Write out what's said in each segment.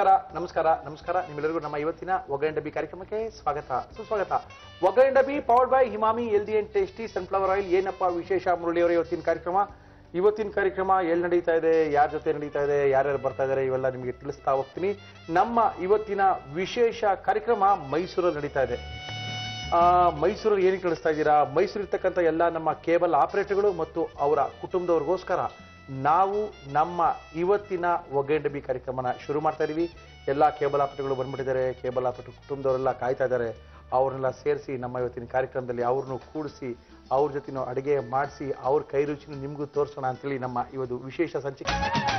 ನಮಸ್ಕಾರ ನಮಸ್ಕಾರ ನಮಸ್ಕಾರ ನಿಮ್ಮೆಲ್ಲರಿಗೂ ನಮ್ಮ ಇವತ್ತಿನ ಒಗ್ಗರಣೆ ಡಬ್ಬಿ ಕಾರ್ಯಕ್ರಮಕ್ಕೆ ಸ್ವಾಗತ ಸುಸ್ವಾಗತ Oggarane Dabbi powered by Himami healthy and tasty sunflower oil ಏನಪ್ಪ ವಿಶೇಷ ಮುರಳಿಯವರ ಇವತ್ತಿನ ಕಾರ್ಯಕ್ರಮ ಇವತ್ತಿನ ಕಾರ್ಯಕ್ರಮ ಎಲ್ಲಿ ನಡೀತಾ ಇದೆ ಯಾರ ಜೊತೆ ನಡೀತಾ ಇದೆ ಯಾರ್ಯಾರು ಬರ್ತಾ ಇದ್ದಾರೆ ಇವೆಲ್ಲ ನಿಮಗೆ ತಿಳಿಸ್ತಾ ಹೋಗ್ತೀನಿ ನಮ್ಮ ಇವತ್ತಿನ ವಿಶೇಷ ಕಾರ್ಯಕ್ರಮ ಮೈಸೂರಲ್ಲಿ ನಡೀತಾ ಇದೆ ಆ, ಮೈಸೂರಲ್ಲಿ ಏನಕ್ಕೆ ನಡೆಸ್ತಾ ಇದ್ದೀರಾ ಮೈಸೂರು ಇರ್ತಕ್ಕಂಥ ಎಲ್ಲ ನಮ್ಮ ಕೇಬಲ್ ಆಪರೇಟರ್ಗಳು ಮತ್ತು ಅವರ ಕುಟುಂಬದವ್ರಿಗೋಸ್ಕರ ನಾವು ನಮ್ಮ ಇವತ್ತಿನ ಒಗ್ಗರಣೆ ಡಬ್ಬಿ ಕಾರ್ಯಕ್ರಮನ ಶುರು ಮಾಡ್ತಾ ಇದೀವಿ ಎಲ್ಲ ಕೇಬಲ್ ಆಪರೇಟರ್ಗಳು ಬಂದ್ಬಿಟ್ಟಿದ್ದಾರೆ ಕೇಬಲ್ ಆಪರೇಟರ್ ಕುಟುಂಬದವರೆಲ್ಲ ಕಾಯ್ತಾ ಇದ್ದಾರೆ ಅವ್ರನ್ನೆಲ್ಲ ಸೇರಿಸಿ ನಮ್ಮ ಇವತ್ತಿನ ಕಾರ್ಯಕ್ರಮದಲ್ಲಿ ಅವ್ರನ್ನು ಕೂಡಿಸಿ ಅವ್ರ ಜೊತೆ ನಾವು ಅಡುಗೆ ಮಾಡಿಸಿ ಅವ್ರ ಕೈ ರುಚಿನ ನಿಮಗೂ ತೋರಿಸೋಣ ಅಂತೇಳಿ ನಮ್ಮ ಇವತ್ತು ವಿಶೇಷ ಸಂಚಿಕೆ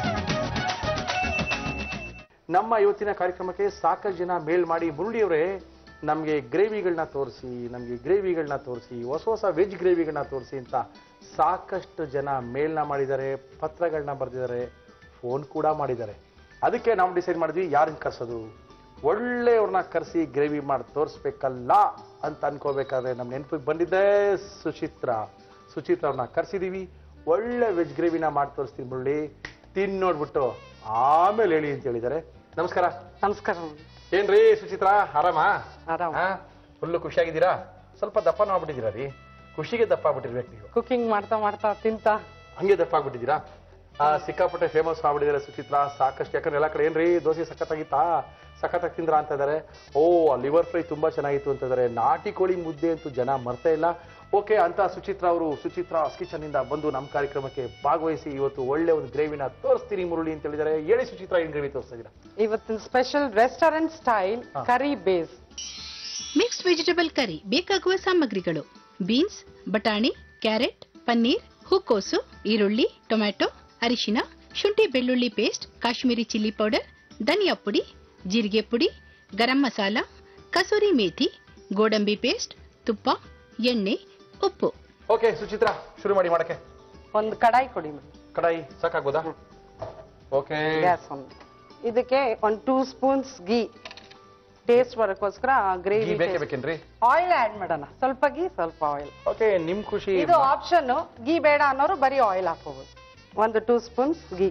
ನಮ್ಮ ಇವತ್ತಿನ ಕಾರ್ಯಕ್ರಮಕ್ಕೆ ಸಾಕಷ್ಟು ಜನ ಮೇಲ್ ಮಾಡಿ ಮುರುಳಿಯವರೇ ನಮಗೆ ಗ್ರೇವಿಗಳನ್ನ ತೋರಿಸಿ ನಮಗೆ ಗ್ರೇವಿಗಳನ್ನ ತೋರಿಸಿ ಹೊಸ ಹೊಸ ವೆಜ್ ಗ್ರೇವಿಗಳನ್ನ ತೋರಿಸಿ ಅಂತ ಸಾಕಷ್ಟು ಜನ ಮೇಲ್ನ ಮಾಡಿದ್ದಾರೆ ಪತ್ರಗಳನ್ನ ಬರೆದಿದ್ದಾರೆ ಫೋನ್ ಕೂಡ ಮಾಡಿದ್ದಾರೆ ಅದಕ್ಕೆ ನಾವು ಡಿಸೈಡ್ ಮಾಡಿದ್ವಿ ಯಾರನ್ನ ಕರ್ಸೋದು ಒಳ್ಳೆಯವ್ರನ್ನ ಕರೆಸಿ ಗ್ರೇವಿ ಮಾಡಿ ತೋರಿಸ್ಬೇಕಲ್ಲ ಅಂತ ಅನ್ಕೋಬೇಕಾದ್ರೆ ನಮ್ಮ ನೆನಪಿಗೆ ಬಂದಿದ್ದೆ ಸುಚಿತ್ರ ಸುಚಿತ್ರ ಅವ್ರನ್ನ ಕರ್ಸಿದೀವಿ ಒಳ್ಳೆ ವೆಜ್ ಗ್ರೇವಿನ ಮಾಡಿ ತೋರಿಸ್ತೀನಿ ಮುರಳಿ ತಿನ್ ನೋಡ್ಬಿಟ್ಟು ಆಮೇಲೆ ಹೇಳಿ ಅಂತ ಹೇಳಿದ್ದಾರೆ ನಮಸ್ಕಾರ ನಮಸ್ಕಾರ ಏನ್ರಿ ಸುಚಿತ್ರ ಆರಾಮಾ ಆರಾಮ್ ಫುಲ್ಲು ಖುಷಿಯಾಗಿದ್ದೀರಾ ಸ್ವಲ್ಪ ದಪ್ಪ ಆಗ್ಬಿಟ್ಟಿದ್ದೀರಾ ರೀ ಖುಷಿಗೆ ದಪ್ಪ ಆಗ್ಬಿಟ್ಟಿರ್ಬೇಕು ನೀವು ಕುಕಿಂಗ್ ಮಾಡ್ತಾ ಮಾಡ್ತಾ ತಿಂತ ಹಂಗೆ ದಪ್ಪ ಆಗ್ಬಿಟ್ಟಿದ್ದೀರಾ ಆ, ಸಿಕ್ಕಾಪಟ್ಟೆ ಫೇಮಸ್ ಆಗ್ಬಿಟ್ಟಿದ್ದಾರೆ ಸುಚಿತ್ರ ಸಾಕಷ್ಟು ಯಾಕಂದ್ರೆ ಎಲ್ಲ ಕಡೆ ಏನ್ರಿ ದೋಸೆ ಸಖತ್ತಾಗಿತ್ತಾ ಸಖತ್ತಾಗಿ ತಿಂದ್ರ ಅಂತ ಇದಾರೆ ಓ ಲಿವರ್ ಫ್ರೈ ತುಂಬಾ ಚೆನ್ನಾಗಿತ್ತು ಅಂತ ಇದಾರೆ ನಾಟಿ ಕೋಳಿ ಮುದ್ದೆ ಅಂತೂ ಜನ ಮರ್ತಾ ಇಲ್ಲ ಓಕೆ ಅಂತ ಸುಚಿತ್ರ ಅವರು ಸುಚಿತ್ರ ಕಿಚನ್ ಇಂದ ಬಂದು ನಮ್ಮ ಕಾರ್ಯಕ್ರಮಕ್ಕೆ ಭಾಗವಹಿಸಿ ಇವತ್ತು ಒಳ್ಳೆ ಒಂದು ಗ್ರೇವಿನ ತೋರಿಸ್ತೀನಿ ಮುರುಳಿ ಅಂತ ಹೇಳಿದ್ದಾರೆ ಹೇಳಿ ಸುಚಿತ್ರ ಏನ್ ಗ್ರೇವಿ ತೋರಿಸ್ತಾ ಇದ್ದೀರಾ ಇವತ್ತಿನ ಸ್ಪೆಷಲ್ ರೆಸ್ಟೋರೆಂಟ್ ಸ್ಟೈಲ್ ಹಾ. Curry base mixed vegetable curry ಬೇಕಾಗುವ ಸಾಮಗ್ರಿಗಳು ಬೀನ್ಸ್ ಬಟಾಣಿ ಕ್ಯಾರೆಟ್ ಪನ್ನೀರ್ ಹೂಕೋಸು ಈರುಳ್ಳಿ ಟೊಮ್ಯಾಟೊ ಅರಿಶಿನ ಶುಂಠಿ ಬೆಳ್ಳುಳ್ಳಿ ಪೇಸ್ಟ್ ಕಾಶ್ಮೀರಿ ಚಿಲ್ಲಿ ಪೌಡರ್ ಧನಿಯಾ ಪುಡಿ ಜೀರಿಗೆ ಪುಡಿ ಗರಂ ಮಸಾಲ ಕಸೂರಿ ಮೇಥಿ ಗೋಡಂಬಿ ಪೇಸ್ಟ್ ತುಪ್ಪ ಎಣ್ಣೆ ಉಪ್ಪು ಓಕೆ ಸುಚಿತ್ರ ಶುರು ಮಾಡಿ ಮಾಡಕ್ಕೆ ಒಂದು ಕಡಾಯಿ ಕೊಡಿ ಮೇಡಮ್ ಕಡಾಯಿ ಸಾಕಾಗ್ಬೋದಾ ಓಕೆ ಗ್ಯಾಸ್ ಒಂದು ಇದಕ್ಕೆ ಒಂದು ಟೂ ಸ್ಪೂನ್ಸ್ ಗೀ ಟೇಸ್ಟ್ ಬರೋಕ್ಕೋಸ್ಕರ ಗ್ರೇವಿ ಬೇಕೇ ಬೇಕೇನ್ರಿ ಆಯಿಲ್ ಆಡ್ ಮಾಡೋಣ ಸ್ವಲ್ಪ ಗೀ ಸ್ವಲ್ಪ ಆಯಿಲ್ ಓಕೆ ನಿಮ್ ಖುಷಿ ಇದು ಆಪ್ಷನ್ ಗೀ ಬೇಡ ಅನ್ನೋರು ಬರೀ ಆಯಿಲ್ ಹಾಕೋಬಹುದು ಒಂದು ಟೂ ಸ್ಪೂನ್ಸ್ ಗೀ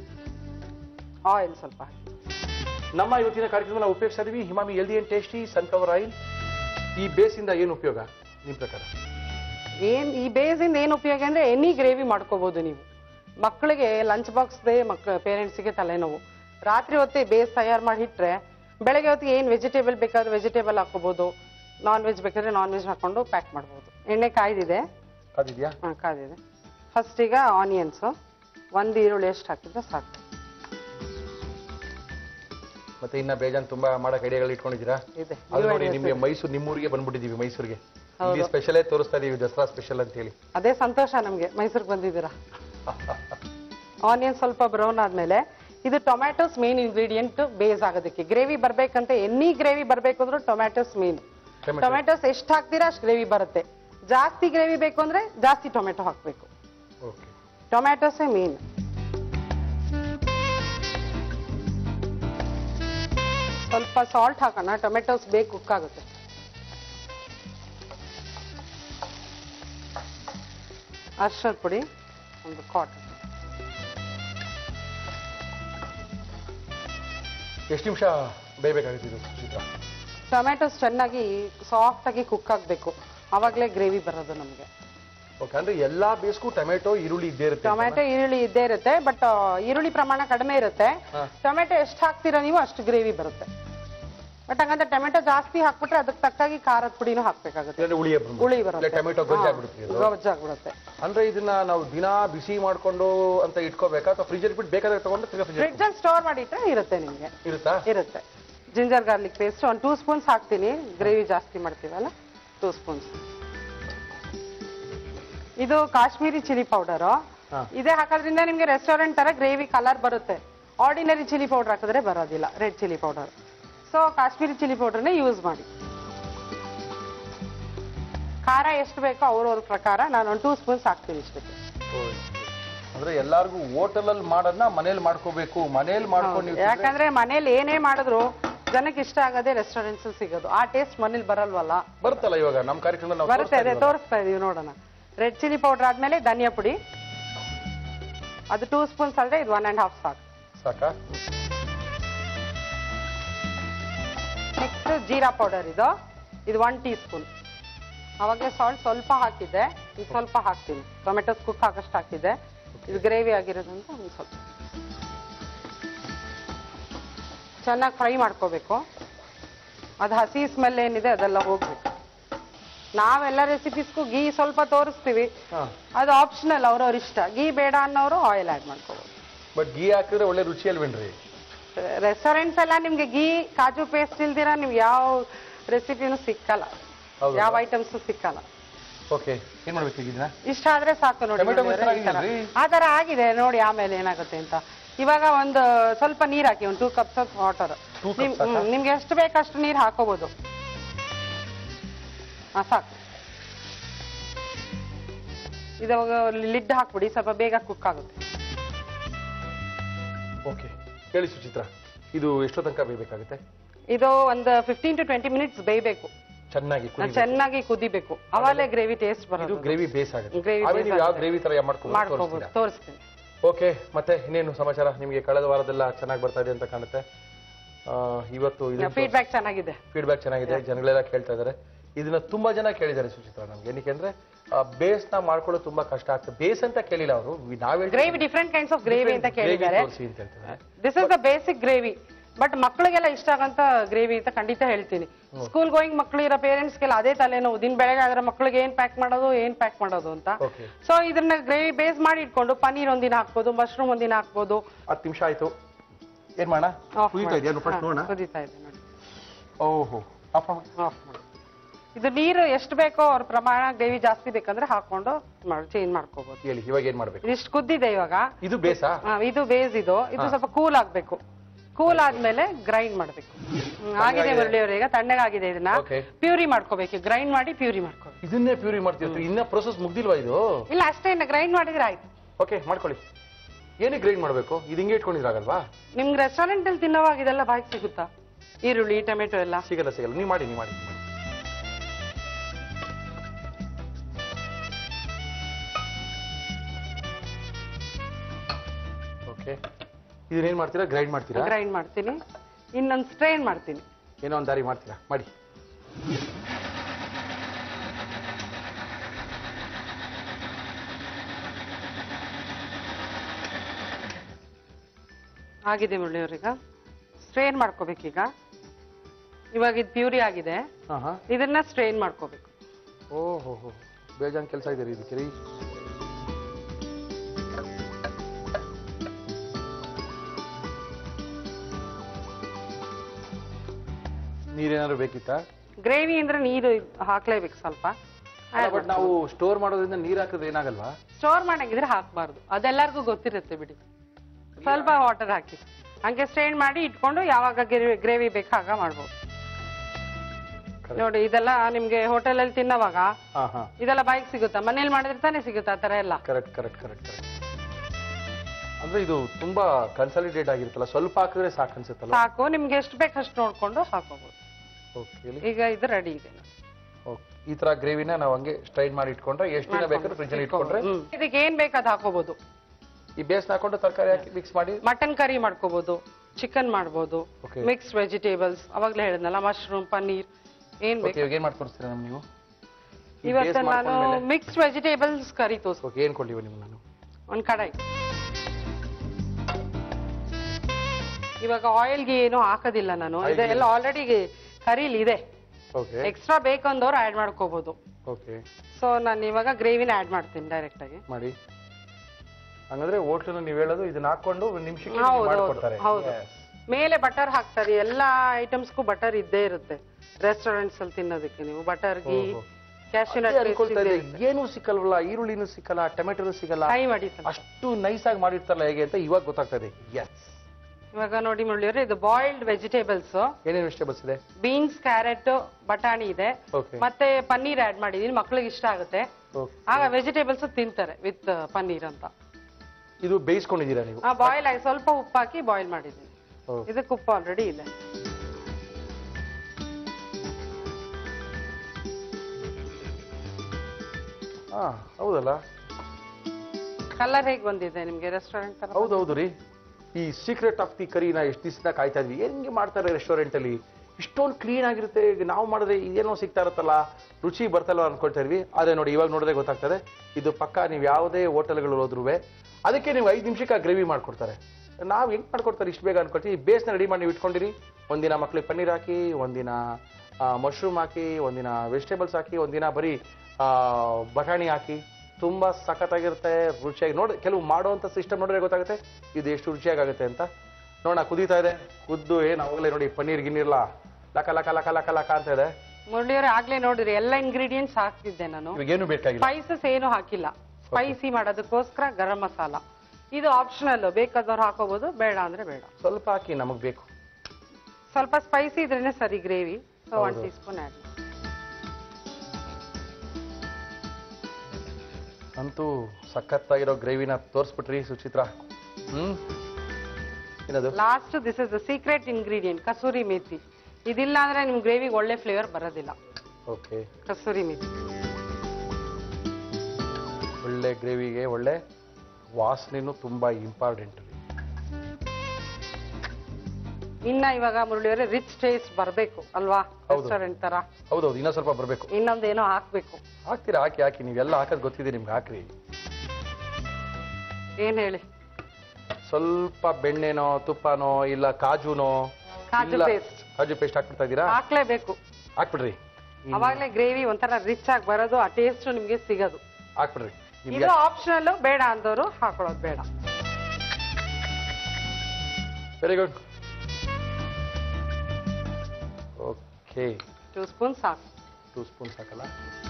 ಆಯಿಲ್ ಸ್ವಲ್ಪ ಹಾಕಿ. ನಮ್ಮ ಇವತ್ತಿನ ಕಾರ್ಯಕ್ರಮ ನಾವು ಉಪಯೋಗಿಸ್ತಾ ಇದೀವಿ Himami healthy and tasty sunflower oil ಈ ಬೇಸಿಂದ ಏನು ಉಪಯೋಗ ನಿಮ್ ಪ್ರಕಾರ ಏನ್ ಈ ಬೇಸಿಂದ ಏನು ಉಪಯೋಗ ಅಂದ್ರೆ ಎನಿ ಗ್ರೇವಿ ಮಾಡ್ಕೋಬಹುದು ನೀವು ಮಕ್ಕಳಿಗೆ ಲಂಚ್ ಬಾಕ್ಸ್ದೇ ಮಕ್ಳ ಪೇರೆಂಟ್ಸಿಗೆ ತಲೆನೋವು ರಾತ್ರಿ ಹೊತ್ತೇ ಬೇಸ್ ತಯಾರು ಮಾಡಿ ಇಟ್ರೆ ಬೆಳಗ್ಗೆ ಹೊತ್ತಿಗೆ ಏನು ವೆಜಿಟೇಬಲ್ ಬೇಕಾದ್ರೆ ವೆಜಿಟೇಬಲ್ ಹಾಕೋಬಹುದು ನಾನ್ ವೆಜ್ ಬೇಕಾದ್ರೆ ನಾನ್ ವೆಜ್ ಹಾಕೊಂಡು ಪ್ಯಾಕ್ ಮಾಡ್ಬೋದು ಎಣ್ಣೆ ಕಾಯ್ದಿದೆ ಕಾದಿದ್ಯಾ ಹಾಂ ಕಾದಿದೆ ಫಸ್ಟ್ ಈಗ ಆನಿಯನ್ಸು ಒಂದು ಈರುಳ್ಳಿ ಎಷ್ಟು ಹಾಕಿದ್ರೆ ಸಾಕು ಮತ್ತೆ ಇನ್ನ ಬೇಜಾನ್ ತುಂಬಾ ಮಾಡಕ್ ಐಡಿಯಾಗಳು ಇಟ್ಕೊಂಡಿದ್ದೀರಾ ಇದೆ ಅದು ನೋಡಿ ನಿಮ್ಗೆ ಮೈಸೂರು ನಿಮ್ಮೂರಿಗೆ ಬಂದ್ಬಿಟ್ಟಿದೀವಿ ಮೈಸೂರಿಗೆ ಇಲ್ಲಿ ಹೌದು. ಸ್ಪೆಷಲೇ ತೋರಿಸ್ತಾ ಇದೀವಿ ದಸರಾ ಸ್ಪೆಷಲ್ ಅಂತ ಹೇಳಿ ಅದೇ ಸಂತೋಷ ನಮಗೆ ಮೈಸೂರಿಗೆ ಬಂದಿದ್ದೀರಾ ಆನಿಯನ್ ಸ್ವಲ್ಪ ಬ್ರೌನ್ ಆದ್ಮೇಲೆ ಇದು ಟೊಮ್ಯಾಟೋಸ್ ಮೇನ್ ಇಂಗ್ರೀಡಿಯೆಂಟ್ ಬೇಸ್ ಆಗೋದಕ್ಕೆ ಗ್ರೇವಿ ಬರ್ಬೇಕಂತ ಎನಿ ಗ್ರೇವಿ ಬರ್ಬೇಕು ಅಂದ್ರೂ ಟೊಮ್ಯಾಟೋಸ್ ಮೇನ್ Tomato. ಟೊಮ್ಯಾಟೋಸ್ ಎಷ್ಟು ಹಾಕ್ತೀರಾ ಅಷ್ಟು ಗ್ರೇವಿ ಬರುತ್ತೆ ಜಾಸ್ತಿ ಗ್ರೇವಿ ಬೇಕು ಅಂದ್ರೆ ಜಾಸ್ತಿ ಟೊಮೆಟೊ ಹಾಕ್ಬೇಕು ಓಕೆ ಟೊಮ್ಯಾಟೋಸೇ ಮೇನ್ ಸ್ವಲ್ಪ ಸಾಲ್ಟ್ ಹಾಕೋಣ ಟೊಮೆಟೋಸ್ ಬೇಗ ಕುಕ್ ಆಗುತ್ತೆ ಅರ್ಶಿನ ಪುಡಿ ಒಂದು ಕಾಟನ್ ಎಷ್ಟು ನಿಮಿಷ ಬೇಯಬೇಕಾಗುತ್ತೆ ಇದು ಸುಚಿತ್ರ ಟೊಮೆಟೊಸ್ ಚೆನ್ನಾಗಿ ಸಾಫ್ಟ್ ಆಗಿ ಕುಕ್ ಆಗಬೇಕು ಅವಾಗಲೇ ಗ್ರೇವಿ ಬರೋದು ನಮಗೆ ಓಕೆ ಅಂದ್ರೆ ಎಲ್ಲಾ ಬೇಸ್ಗೂ ಟೊಮೆಟೊ ಈರುಳ್ಳಿ ಇದ್ದೇ ಇರುತ್ತೆ ಟೊಮೆಟೊ ಈರುಳ್ಳಿ ಇದ್ದೇ ಇರುತ್ತೆ ಬಟ್ ಈರುಳ್ಳಿ ಪ್ರಮಾಣ ಕಡಿಮೆ ಇರುತ್ತೆ ಹಾ. ಟೊಮೆಟೊ ಎಷ್ಟು ಹಾಕ್ತೀರಾ ನೀವು ಅಷ್ಟು ಗ್ರೇವಿ ಬರುತ್ತೆ ಬಟ್ ಹಂಗಂದ್ರೆ ಟೊಮೆಟೊ ಜಾಸ್ತಿ ಹಾಕ್ಬಿಟ್ರೆ ಅದಕ್ಕೆ ತಕ್ಕಾಗಿ ಖಾರದ ಪುಡಿನೂ ಹಾಕ್ಬೇಕಾಗುತ್ತೆ ಇಲ್ಲಾಂದ್ರೆ ಹುಳಿ ಹುಳಿ ಬರುತ್ತೆ ಟೊಮೆಟೊ ಗೊಜ್ಜಾಗ್ಬಿಡುತ್ತೆ ಇದು ಗೊಜ್ಜಾಗ್ಬಿಡುತ್ತೆ ಅಂದ್ರೆ ಇದನ್ನ ನಾವು ದಿನಾ ಬಿಸಿ ಮಾಡ್ಕೊಂಡು ಅಂತ ಇಟ್ಕೋಬೇಕಾ ಅಥವಾ ಫ್ರಿಜ್ ಬಿಟ್ಟು ಬೇಕಾದ್ರೆ ತಗೊಂಡು ತಿರ್ಗಾ ಫ್ರಿಜ್ ಫ್ರಿಡ್ಜ್ ಅಲ್ಲಿ ಸ್ಟೋರ್ ಮಾಡಿಟ್ರೆ ಇರುತ್ತೆ ನಿಮಗೆ ಇರುತ್ತಾ ಇರುತ್ತೆ ಜಿಂಜರ್ ಗಾರ್ಲಿಕ್ ಪೇಸ್ಟ್ ಒಂದು ಟೂ ಸ್ಪೂನ್ಸ್ ಹಾಕ್ತೀನಿ ಗ್ರೇವಿ ಜಾಸ್ತಿ ಮಾಡ್ತೀವಲ್ಲ ಟೂ ಸ್ಪೂನ್ಸ್ ಇದು ಕಾಶ್ಮೀರಿ ಚಿಲ್ಲಿ ಪೌಡರು ಹಾ. ಇದೇ ಹಾಕೋದ್ರಿಂದ ನಿಮ್ಗೆ ರೆಸ್ಟೋರೆಂಟ್ ತರ ಗ್ರೇವಿ ಕಲರ್ ಬರುತ್ತೆ ಆರ್ಡಿನರಿ ಚಿಲ್ಲಿ ಪೌಡರ್ ಹಾಕಿದ್ರೆ ಬರೋದಿಲ್ಲ red chilli powder so Kashmiri chilli ಪೌಡರ್ನೇ ಯೂಸ್ ಮಾಡಿ ಖಾರ ಎಷ್ಟು ಬೇಕೋ ಅವ್ರವ್ರ ಪ್ರಕಾರ ನಾನು ಒಂದು ಟೂ ಸ್ಪೂನ್ಸ್ ಹಾಕ್ತೀನಿ ಇಷ್ಟಕ್ಕೆ ಅಂದ್ರೆ ಎಲ್ಲಾರ್ಗು ಹೋಟೆಲ್ ಅಲ್ಲಿ ಮಾಡೋದನ್ನ ಮನೇಲಿ ಮಾಡ್ಕೋಬೇಕು ಮನೇಲಿ ಮಾಡ್ಕೊಂಡು ನೀವು ತಿಂದ್ರೆ- ಯಾಕಂದ್ರೆ ಮನೇಲಿ ಏನೇ ಮಾಡಿದ್ರು ಜನಕ್ಕೆ ಇಷ್ಟ ಆಗದೆ ರೆಸ್ಟೋರೆಂಟ್ಸ್ ಸಿಗೋದು ಆ ಟೇಸ್ಟ್ ಮನೇಲಿ ಬರಲ್ವಲ್ಲ ಬರುತ್ತಲ್ಲ ಇವಾಗ ನಮ್ಮ ಕಾರ್ಯಕ್ರಮ ನಾವು ಬರುತ್ತೆ ಅದೇ ತೋರಿಸ್ತಾ ಇದೀವಿ ನೋಡೋಣ ರೆಡ್ ಚಿಲ್ಲಿ ಪೌಡರ್ ಆದ್ಮೇಲೆ ಧನಿಯಾ ಪುಡಿ ಅದು ಟೂ ಸ್ಪೂನ್ಸ್ ಅಲ್ಲದೆ ಇದು ಒನ್ ಅಂಡ್ ಹಾಫ್ ಸಾಕು ಸಾಕಾ ಜೀರಾ ಪೌಡರ್ ಇದು ಇದು ಒನ್ ಟೀ ಸ್ಪೂನ್ ಅವಾಗಲೇ ಸಾಲ್ಟ್ ಸ್ವಲ್ಪ ಹಾಕಿದ್ದೆ ಇದು ಸ್ವಲ್ಪ ಹಾಕ್ತೀನಿ ಟೊಮೆಟೊಸ್ ಕುಕ್ ಹಾಕಷ್ಟು ಹಾಕಿದ್ದೆ ಇದು ಗ್ರೇವಿ ಆಗಿರೋದ್ರಿಂದ ಒಂದು ಸ್ವಲ್ಪ ಚೆನ್ನಾಗಿ ಫ್ರೈ ಮಾಡ್ಕೋಬೇಕು ಅದು ಹಸಿ ಸ್ಮೆಲ್ ಏನಿದೆ ಅದೆಲ್ಲ ಹೋಗ್ಬೇಕು ನಾವೆಲ್ಲ ರೆಸಿಪೀಸ್ಗೂ ಗೀ ಸ್ವಲ್ಪ ತೋರಿಸ್ತೀವಿ ಹಾ ಅದು ಆಪ್ಷನಲ್ ಅವ್ರವ್ರ ಇಷ್ಟ ಗೀ ಬೇಡ ಅನ್ನೋರು ಆಯಿಲ್ ಆ್ಯಡ್ ಮಾಡ್ಕೋಬೋದು ಬಟ್ ಗೀ ಹಾಕಿದ್ರೆ ಒಳ್ಳೆ ರುಚಿ ಅಲ್ವೇನ್ರಿ ರೆಸ್ಟೋರೆಂಟ್ಸ್ ಎಲ್ಲ ನಿಮ್ಗೆ ಗೀ ಕಾಜು ಪೇಸ್ಟ್ ಇಲ್ದಿರ ನಿಮ್ಗೆ ಯಾವ ರೆಸಿಪಿನೂ ಸಿಕ್ಕಲ್ಲ ಹೌದಾ? ಯಾವ ಐಟಮ್ಸು ಸಿಕ್ಕಲ್ಲ ಓಕೆ ಏನ್ ಮಾಡ್ಬೇಕು ಈಗ ಇದನ್ನ ಇಷ್ಟ ಆದ್ರೆ ಸಾಕು ನೋಡಿ ಟೊಮೆಟೊ ನೋಡಿ, ಮಸಾಲ ಈ ತರ. ಆಗಿದೆಯಲ್ರಿ? ಆ ತರ ಆಗಿದೆ ನೋಡಿ ಆಮೇಲೆ ಏನಾಗುತ್ತೆ ಅಂತ ಇವಾಗ ಒಂದು ಸ್ವಲ್ಪ ನೀರ್ ಹಾಕಿ ಒಂದು two cups of water Two cups ಸಾಕಾ? ನಿಮ್ಗೆ ಎಷ್ಟು ಬೇಕಷ್ಟು ನೀರ್ ಹಾಕೋಬಹುದು ಹಾ ಸಾಕು ಇದಾಗ ಲಿಡ್ ಹಾಕ್ಬಿಡಿ ಸ್ವಲ್ಪ ಬೇಗ ಕುಕ್ ಆಗುತ್ತೆ ಓಕೆ ಹೇಳಿ ಸುಚಿತ್ರ ಇದು ಎಷ್ಟೋ ತನಕ ಬೇಯಬೇಕಾಗುತ್ತೆ ಇದು ಒಂದು ಫಿಫ್ಟೀನ್ ಟು ಟ್ವೆಂಟಿ ಮಿನಿಟ್ಸ್ ಬೇಯಬೇಕು ಚೆನ್ನಾಗಿ ಕುದಿಬೇಕು. ಚೆನ್ನಾಗಿ ಕುದಿಬೇಕು ಅವಾಗಲೇ ಗ್ರೇವಿ ಟೇಸ್ಟ್ ಇದು ಬರೋದು ಗ್ರೇವಿ ಬೇಸ್ ಆಗುತ್ತೆ Gravy ಆಮೇಲೆ ನೀವು base ಯಾವ ಆಗುತ್ತೆ. ಗ್ರೇವಿ ತರ ಮಾಡ್ಕೊಂಡು ಮಾಡ್ಕೋಬಹುದು ತೋರಿಸ್ತೀನಿ ಓಕೆ ಮತ್ತೆ ಇನ್ನೇನು ಸಮಾಚಾರ ನಿಮಗೆ ಕಳೆದ ವಾರದೆಲ್ಲ ಚೆನ್ನಾಗಿ ಬರ್ತಾ ಇದೆ ಅಂತ ಕಾಣುತ್ತೆ ಆ, ಇವತ್ತು ಇದು ಫೀಡ್ಬ್ಯಾಕ್ ಚೆನ್ನಾಗಿದೆ ಫೀಡ್ಬ್ಯಾಕ್ ಚೆನ್ನಾಗಿದೆ ಜನಗಳೆಲ್ಲ ಕೇಳ್ತಾ ಇದ್ದಾರೆ ಇದನ್ನ ತುಂಬಾ ಜನ ಕೇಳಿದ್ದಾರೆ ಸುಚಿತ್ರ ನಮ್ಗೆ ಏನಕ್ಕೆ ಅಂದ್ರೆ ಬೇಸ್ ನ ಮಾಡ್ಕೊಳ್ಳೋದು ತುಂಬಾ ಕಷ್ಟ ಆಗ್ತದೆ ಬೇಸ್ ಅಂತ ಕೇಳಿಲ್ಲ ಅವರು ನಾವ್ gravy different kinds of gravy ಅಂತ ಕೇಳಿದ್ದಾರೆ ತೋರಿಸಿ ಅಂತ ಹೇಳ್ತಾರೆ this is the basic gravy but ಮಕ್ಕಳಿಗೆಲ್ಲ ಇಷ್ಟ ಆಗಂತ ಗ್ರೇವಿ ಅಂತ ಖಂಡಿತ ಹೇಳ್ತೀನಿ ಸ್ಕೂಲ್ ಗೋಯಿಂಗ್ ಮಕ್ಕಳು ಇರೋ ಪೇರೆಂಟ್ಸ್ಗೆಲ್ಲ ಅದೇ ತಲೆನೋವು ದಿನ ಬೆಳಗ್ಗೆ ಆದ್ರೆ ಮಕ್ಕಳಿಗೆ ಏನ್ ಪ್ಯಾಕ್ ಮಾಡೋದು ಏನ್ ಪ್ಯಾಕ್ ಮಾಡೋದು ಅಂತ ಓಕೆ ಸೊ ಇದನ್ನ ಗ್ರೇವಿ ಬೇಸ್ ಮಾಡಿ ಇಟ್ಕೊಂಡು ಪನ್ನೀರ್ ಒಂದಿನ ಹಾಕ್ಬೋದು ಮಶ್ರೂಮ್ ಒಂದಿನ ಹಾಕ್ಬೋದು ಹತ್ತು ನಿಮಿಷ ಆಯ್ತು ಏನ್ ಮಾಡೋಣ Off ಕುದೀತಾ ಮಾಡಿ. ಇದೆಯಾ ಫಸ್ಟ್ ಹಾ, ನೋಡೋಣ ಕುದೀತಾ ಇದೆ ನೋಡಿ ಓಹೋ ಆಫ್ ಮಾಡು. ಆಫ್ ಮಾಡಿ ಇದು ನೀರು ಎಷ್ಟು ಬೇಕೋ ಅವ್ರ ಪ್ರಮಾಣ ಗ್ರೇವಿ ಜಾಸ್ತಿ ಬೇಕಂದ್ರೆ ಹಾಕೊಂಡು ಚೇಂಜ್ ಮಾಡ್ಕೋಬಹುದು ಹೇಳಿ ಇವಾಗ ಏನ್ ಮಾಡ್ಬೇಕು ಇದಿಷ್ಟು ಕುದ್ದಿದೆ ಇವಾಗ ಇದು ಬೇಸಾ ಆ, ಇದು ಬೇಸ್ ಇದು ಇದು ಸ್ವಲ್ಪ ಕೂಲ್ ಆಗ್ಬೇಕು ಕೂಲ್ ಆದ್ಮೇಲೆ ಗ್ರೈಂಡ್ ಮಾಡ್ಬೇಕು ಹ್ಮ್, ಆಗಿದೆ ಮುರಳಿ ಅವ್ರೆ, ಈಗ ತಣ್ಣಗಾಗಿದೆ ಇದನ್ನ Okay. ಪ್ಯೂರಿ ಮಾಡ್ಕೋಬೇಕು ಗ್ರೈಂಡ್ ಮಾಡಿ ಪ್ಯೂರಿ ಮಾಡ್ಕೋಬೇಕು ಇದನ್ನೇ ಪ್ಯೂರಿ ಮಾಡ್ತೀವಿ ಇನ್ನ ಪ್ರೊಸೆಸ್ ಮುಗ್ದಿಲ್ವಾ ಇದು ಇಲ್ಲ ಅಷ್ಟೇ ಇನ್ನ ಗ್ರೈಂಡ್ ಮಾಡಿದ್ರೆ ಆಯ್ತು ಓಕೆ ಮಾಡ್ಕೊಳ್ಳಿ ಏನಕ್ಕೆ ಗ್ರೈಂಡ್ ಮಾಡ್ಬೇಕು ಇದು ಹಿಂಗೆ ಇಟ್ಕೊಂಡಿದ್ರಾಗಲ್ವಾ ನಿಮ್ಗೆ ರೆಸ್ಟೋರೆಂಟ್ ಅಲ್ಲಿ ತಿನ್ನೋವಾಗ ಇದೆಲ್ಲ ಬಾಯಿಗೆ ಸಿಗುತ್ತಾ ಈರುಳ್ಳಿ ಟೊಮೆಟೊ ಎಲ್ಲ ಸಿಗಲ್ಲ ಸಿಗಲ್ಲ ನೀವು ಮಾಡಿ ನೀವು ಮಾಡಿ ನೀವ್ ಮಾಡಿ. ಓಕೆ ಇದನ್ನೇನ್ ಮಾಡ್ತೀರಾ ಗ್ರೈಂಡ್ ಮಾಡ್ತೀರಾ ಗ್ರೈಂಡ್ ಮಾಡ್ತೀನಿ ಇನ್ನೊಂದು ಸ್ಟ್ರೈನ್ ಮಾಡ್ತೀನಿ ಏನೋ ಒಂದು ದಾರಿ ಮಾಡ್ತೀರಾ ಮಾಡಿ ಆಗಿದೆ ಮುರಳಿ ಅವ್ರೀಗ ಸ್ಟ್ರೈನ್ ಮಾಡ್ಕೋಬೇಕೀಗ ಇವಾಗ ಇದು ಪ್ಯೂರಿ ಆಗಿದೆ ಹಾ ಹಾ ಇದನ್ನ ಸ್ಟ್ರೈನ್ ಮಾಡ್ಕೋಬೇಕು ಓಹೋ ಹೋ ಬೇಜಾನ್ ಕೆಲಸ ಇದೆ ರೀ ಇದಕ್ಕೆ ರೀ ನೀರೇನಾದ್ರು ಬೇಕಿತ್ತಾ ಗ್ರೇವಿ ಅಂದ್ರೆ ನೀರು ಹಾಕ್ಲೇಬೇಕು ಸ್ವಲ್ಪ ಬಟ್ ನಾವು ಸ್ಟೋರ್ ಮಾಡೋದ್ರಿಂದ ನೀರ್ ಹಾಕಿದ್ರೆ ಏನಾಗಲ್ವಾ ಸ್ಟೋರ್ ಮಾಡಂಗಿದ್ರೆ ಹಾಕ್ಬಾರ್ದು ಅದೆಲ್ಲರಿಗೂ ಗೊತ್ತಿರುತ್ತೆ ಬಿಡಿ ಸ್ವಲ್ಪ ವಾಟರ್ ಹಾಕಿ ಹಂಗೆ ಸ್ಟ್ರೈನ್ ಮಾಡಿ ಇಟ್ಕೊಂಡು ಯಾವಾಗ ಗ್ರೇವಿ ಬೇಕು ಆಗ ಮಾಡ್ಬೋದು ನೋಡಿ ಇದೆಲ್ಲ ನಿಮ್ಗೆ ಹೋಟೆಲ್ ಅಲ್ಲಿ ತಿನ್ನೋವಾಗ ಹಾ ಹಾ ಇದೆಲ್ಲ ಬೈಕ್ ಸಿಗುತ್ತಾ ಮನೇಲಿ ಮಾಡಿದ್ರೆ ತಾನೇ ಸಿಗುತ್ತಾ ಆ ತರ ಎಲ್ಲ ಕರೆಕ್ಟ್ ಕರೆಕ್ಟ್ ಕರೆಕ್ಟ್ ಕರೆಕ್ಟ್ ಅಂದ್ರೆ ಇದು ತುಂಬಾ ಕನ್ಸಾಲಿಡೇಟ್ ಆಗಿರುತ್ತಲ್ಲ ಸ್ವಲ್ಪ ಹಾಕಿದ್ರೆ ಸಾಕು ಅನ್ಸುತ್ತಲ್ಲ ಸಾಕು ನಿಮ್ಗೆ ಎಷ್ಟು ಬೇಕು ಅಷ್ಟು ನೋಡ್ಕೊಂಡು ಹಾಕೋಬಹುದು ಓಕೆ ಈಗ ಇದು ರೆಡಿ ಇದೆ ಓಕೆ ಈ ತರ ಗ್ರೇವಿನ ನಾವು ಹಂಗೆ ಸ್ಟ್ರೈನ್ ಮಾಡಿ ಇಟ್ಕೊಂಡ್ರೆ ಎಷ್ಟು ದಿನ ಬೇಕಾದ್ರೂ ಫ್ರಿಜ್ ಅಲ್ಲಿ ಇಟ್ಕೊಂಡ್ರೆ ಹ್ಮ್. ಇದಕ್ಕೆ ಏನ್ ಬೇಕು ಅದು ಹಾಕೋಬಹುದು ಈ ಬೇಸ್ ಹಾಕೊಂಡು ತರಕಾರಿ ಹಾಕಿ ಮಿಕ್ಸ್ ಮಾಡಿ ಮಟನ್ ಕರಿ ಮಾಡ್ಕೋಬಹುದು ಚಿಕನ್ ಮಾಡ್ಬೋದು Okay. ಮಿಕ್ಸ್ ವೆಜಿಟೇಬಲ್ಸ್ ಅವಾಗ್ಲೇ ಹೇಳಿದ್ನಲ್ಲ ಮಶ್ರೂಮ್ ಪನ್ನೀರ್ ಏನ್ ಓಕೆ ಬೇಕು ಇವಾಗ ಏನ್ ಮಾಡಿ ತೋರಿಸ್ತೀರಾ ನಮ್ ನೀವು ಇವತ್ತು ನಾನು ಮಿಕ್ಸ್ ವೆಜಿಟೇಬಲ್ಸ್ ಕರಿ ತೋರ್ಸ್ ಓಕೆ ಏನ್ ಕೊಡ್ಲಿವ ನಿಮ್ಗೆ ನಾನು ಒಂದ್ ಕಡಾಯಿ ಇವಾಗ ಆಯಿಲ್ಗೆ ಏನು ಹಾಕೋದಿಲ್ಲ ನಾನು Oil ಇದೆಲ್ಲ ಆಲ್ರೆಡಿ ಕರೀಲಿ ಇದೆ ಓಕೆ ಎಕ್ಸ್ಟ್ರಾ ಬೇಕಂದವ್ರು ಆಡ್ ಮಾಡ್ಕೋಬಹುದು ಓಕೆ ಸೊ ನಾನು ಇವಾಗ ಗ್ರೇವಿನ ಆಡ್ ಮಾಡ್ತೀನಿ ಡೈರೆಕ್ಟ್ ಆಗಿ ಮಾಡಿ ಹಂಗಂದ್ರೆ ಹೋಟ್ಲನ್ನ ನೀವು ಹೇಳೋದು ಇದನ್ನ ಹಾಕೊಂಡು ಒಂದ್ ನಿಮಿಷಕ್ಕೆ ಹೌದು ಹೌದು ಮಾಡ್ಕೊಡ್ತಾರೆ ಹೌದು ಮೇಲೆ ಬಟರ್ ಹಾಕ್ತಾರೆ ಎಲ್ಲಾ ಐಟಮ್ಸ್ಗೂ ಬಟರ್ ಇದ್ದೇ ಇರುತ್ತೆ ರೆಸ್ಟೋರೆಂಟ್ಸ್ ಅಲ್ಲಿ ತಿನ್ನೋದಕ್ಕೆ ನೀವು ಬಟರ್ ಗೀ ಓಹೋ. ಕ್ಯಾಶ್ಯೂನಟ್ ಅದೇ ಅನ್ಕೊಳ್ತಾ ಇದ್ದೆ ಏನು ಸಿಕ್ಕಲ್ವಲ್ಲ ಈರುಳ್ಳಿನೂ ಸಿಕ್ಕಲ್ಲ ಟೊಮೆಟೊನು ಸಿಗಲ್ಲ ಫ್ರೈ ಮಾಡಿ ಸ್ವಲ್ಪ. ಅಷ್ಟು ನೈಸ್ ಆಗಿ ಮಾಡಿರ್ತಾರಲ್ಲ ಹೇಗೆ ಅಂತ ಇವಾಗ ಗೊತ್ತಾಗ್ತಾ ಇದೆ ಎಸ್ ಇವಾಗ ನೋಡಿ ಮುಳ್ಳಿಯವ್ರೆ ಇದು ಬಾಯ್ಲ್ಡ್ ವೆಜಿಟೇಬಲ್ಸ್ ಏನೇನು ವೆಜಿಟೇಬಲ್ಸ್ ಇದೆ ಬೀನ್ಸ್ ಕ್ಯಾರೆಟ್ ಬಟಾಣಿ ಇದೆ ಓಕೆ ಮತ್ತೆ ಪನ್ನೀರ್ ಆಡ್ ಮಾಡಿದೀನಿ ಮಕ್ಳಿಗೆ ಇಷ್ಟ ಆಗುತ್ತೆ ಆಗ ವೆಜಿಟೇಬಲ್ಸ್ ತಿಂತಾರೆ ವಿತ್ ಪನ್ನೀರ್ ಅಂತ ಇದು ಬೇಯಿಸ್ಕೊಂಡಿದ್ದೀರಾ ನೀವು ಆ ಬಾಯ್ಲ್ ಆಗಿ ಸ್ವಲ್ಪ ಉಪ್ಪು ಹಾಕಿ ಬಾಯ್ಲ್ ಮಾಡಿದ್ದೀನಿ ಓಕೆ. ಇದಕ್ಕೆ ಉಪ್ಪು ಆಲ್ರೆಡಿ ಇದೆ ಹಾ ಹೌದಲ್ಲ ಕಲರ್ ಹೇಗ್ ಬಂದಿದೆ ನಿಮ್ಗೆ ರೆಸ್ಟೋರೆಂಟ್ ತರ ಹೌದೌದು ರೀ ಈ ಸೀಕ್ರೆಟ್ ಆಫ್ ದಿ ಕರಿನ ಎಷ್ಟು ದಿವಸದ ಕಾಯ್ತಾ ಇದ್ವಿ ಹೆಂಗೆ ಮಾಡ್ತಾರೆ ರೆಸ್ಟೋರೆಂಟ್ ಅಲ್ಲಿ ಇಷ್ಟೊಂದು ಕ್ಲೀನ್ ಆಗಿರುತ್ತೆ ಈಗ ನಾವು ಮಾಡಿದ್ರೆ ಇದೇನೋ ಸಿಗ್ತಾ ಇರುತ್ತಲ್ಲ ರುಚಿ ಬರ್ತಲ್ವ ಅನ್ಕೊಳ್ತಾ ಇದ್ವಿ ಆದ್ರೆ ನೋಡಿ ಇವಾಗ ನೋಡಿದ್ರೆ ಗೊತ್ತಾಗ್ತದೆ ಇದು ಪಕ್ಕ ನೀವು ಯಾವುದೇ ಹೋಟೆಲ್ಗಳು ಹೋದ್ರೂ ಅದಕ್ಕೆ ನೀವು ಐದು ನಿಮಿಷಕ್ಕೆ ಗ್ರೇವಿ ಮಾಡ್ಕೊಡ್ತಾರೆ ನಾವು ಹೆಂಗ್ ಮಾಡ್ಕೊಡ್ತಾರೆ ಇಷ್ಟು ಬೇಗ ಅನ್ಕೊಳ್ತೀವಿ ಬೇಸ್ನ ರೆಡಿ ಮಾಡಿ ನೀವು ಇಟ್ಕೊಂಡಿರಿ ಒಂದಿನ ಮಕ್ಳಿಗೆ ಪನ್ನೀರ್ ಹಾಕಿ ಒಂದಿನ ಮಶ್ರೂಮ್ ಹಾಕಿ ಒಂದಿನ ವೆಜಿಟೇಬಲ್ಸ್ ಹಾಕಿ ಒಂದಿನ ಬರೀ ಆ, ಬಟಾಣಿ ಹಾಕಿ ತುಂಬಾ ಸಖತ್ತಾಗಿರುತ್ತೆ ರುಚಿಯಾಗಿ ನೋಡಿ ಕೆಲವು ಮಾಡುವಂಥ ಸಿಸ್ಟಮ್ ನೋಡಿದ್ರೆ ಗೊತ್ತಾಗುತ್ತೆ ಇದು ಎಷ್ಟು ರುಚಿಯಾಗುತ್ತೆ ಅಂತ ನೋಡೋಣ ಕುದೀತಾ ಇದೆ ಕುದ್ದು ಏನು ಅವಾಗಲೇ ನೋಡಿ ಪನ್ನೀರ್ ಗಿನ್ನೀರ್ಲ ಲಕ ಲಕ ಲಕ ಲಕ ಲಕ ಅಂತ ಇದೆ ಮುರಳಿಯವರೇ ಆಗ್ಲೇ ನೋಡಿರಿ ಎಲ್ಲ ಇಂಗ್ರೀಡಿಯೆಂಟ್ಸ್ ಹಾಕ್ತಿದ್ದೆ ನಾನು ಇವಾಗೇನು ಬೇಕಾಗಿಲ್ಲ ಸ್ಪೈಸಸ್ ಏನು ಹಾಕಿಲ್ಲ ಸ್ಪೈಸಿ ಮಾಡೋದಕ್ಕೋಸ್ಕರ ಗರಂ ಮಸಾಲ ಇದು ಆಪ್ಷನಲ್ ಬೇಕಾದವ್ರು ಹಾಕೋಬಹುದು ಬೇಡ ಅಂದ್ರೆ ಬೇಡ ಸ್ವಲ್ಪ ಹಾಕಿ ನಮಗೆ ಬೇಕು ಸ್ವಲ್ಪ ಸ್ಪೈಸಿ ಇದ್ರೇನೆ ಸರಿ gravy so one teaspoon add ಅಂತೂ ಸಖತ್ತಾಗಿರೋ ಗ್ರೇವಿನ ತೋರಿಸ್ಬಿಟ್ರಿ ಸುಚಿತ್ರ ಹ್ಮ್ ಏನದು last this is the secret ingredient kasuri methi ಇದಿಲ್ಲ ಅಂದ್ರೆ ನಿಮ್ ಗ್ರೇವಿಗೆ ಒಳ್ಳೆ ಫ್ಲೇವರ್ ಬರೋದಿಲ್ಲ ಓಕೆ ಕಸೂರಿ ಮೇಥಿ ಒಳ್ಳೆ ಗ್ರೇವಿಗೆ ಒಳ್ಳೆ ವಾಸನೆನೂ ತುಂಬಾ ಇಂಪಾರ್ಟೆಂಟ್ ಇನ್ನ ಇವಾಗ ಮುರಳಿಯವರೇ ರಿಚ್ ಟೇಸ್ಟ್ ಬರಬೇಕು ಅಲ್ವಾ ಹೌದು. ರೆಸ್ಟೋರೆಂಟ್ ತರ ಹೌದೌದು ಇನ್ನೂ ಸ್ವಲ್ಪ ಬರಬೇಕು ಇನ್ನೊಂದೇನೋ ಹಾಕ್ಬೇಕು ಹಾಕ್ತೀರಾ ಹಾಕಿ ಹಾಕಿ ನೀವೆಲ್ಲ ಹಾಕೋದು ಗೊತ್ತಿದೆ ನಿಮ್ಗೆ ಹಾಕ್ರಿ ಏನ್ ಹೇಳಿ ಸ್ವಲ್ಪ ಬೆಣ್ಣೆನೋ ತುಪ್ಪನೋ ಇಲ್ಲ ಕಾಜುನೋ ಕಾಜು ಇಲ್ಲ paste. ಕಾಜು ಪೇಸ್ಟ್ ಹಾಕ್ಬಿಡ್ತಾ ಇದ್ದೀರಾ ಹಾಕ್ಲೇಬೇಕು ಹಾಕ್ಬಿಡ್ರಿ ಇನ್ನು ಅವಾಗ್ಲೇ ಗ್ರೇವಿ ಒಂಥರ ರಿಚ್ ಆಗಿ ಬರೋದು ಆ ಟೇಸ್ಟ್ ನಿಮ್ಗೆ ಸಿಗೋದು ಹಾಕ್ಬಿಡ್ರಿ ನಿಮ್ಗೆ ಇದು ಆಪ್ಷನಲ್ ಬೇಡ ಅಂದವರು ಹಾಕೊಳ್ಳೋದು ಬೇಡ very good okay two spoon ಸಾಕು ಟೂ ಸ್ಪೂನ್ಸ್ ಹಾಕಲ್ಲ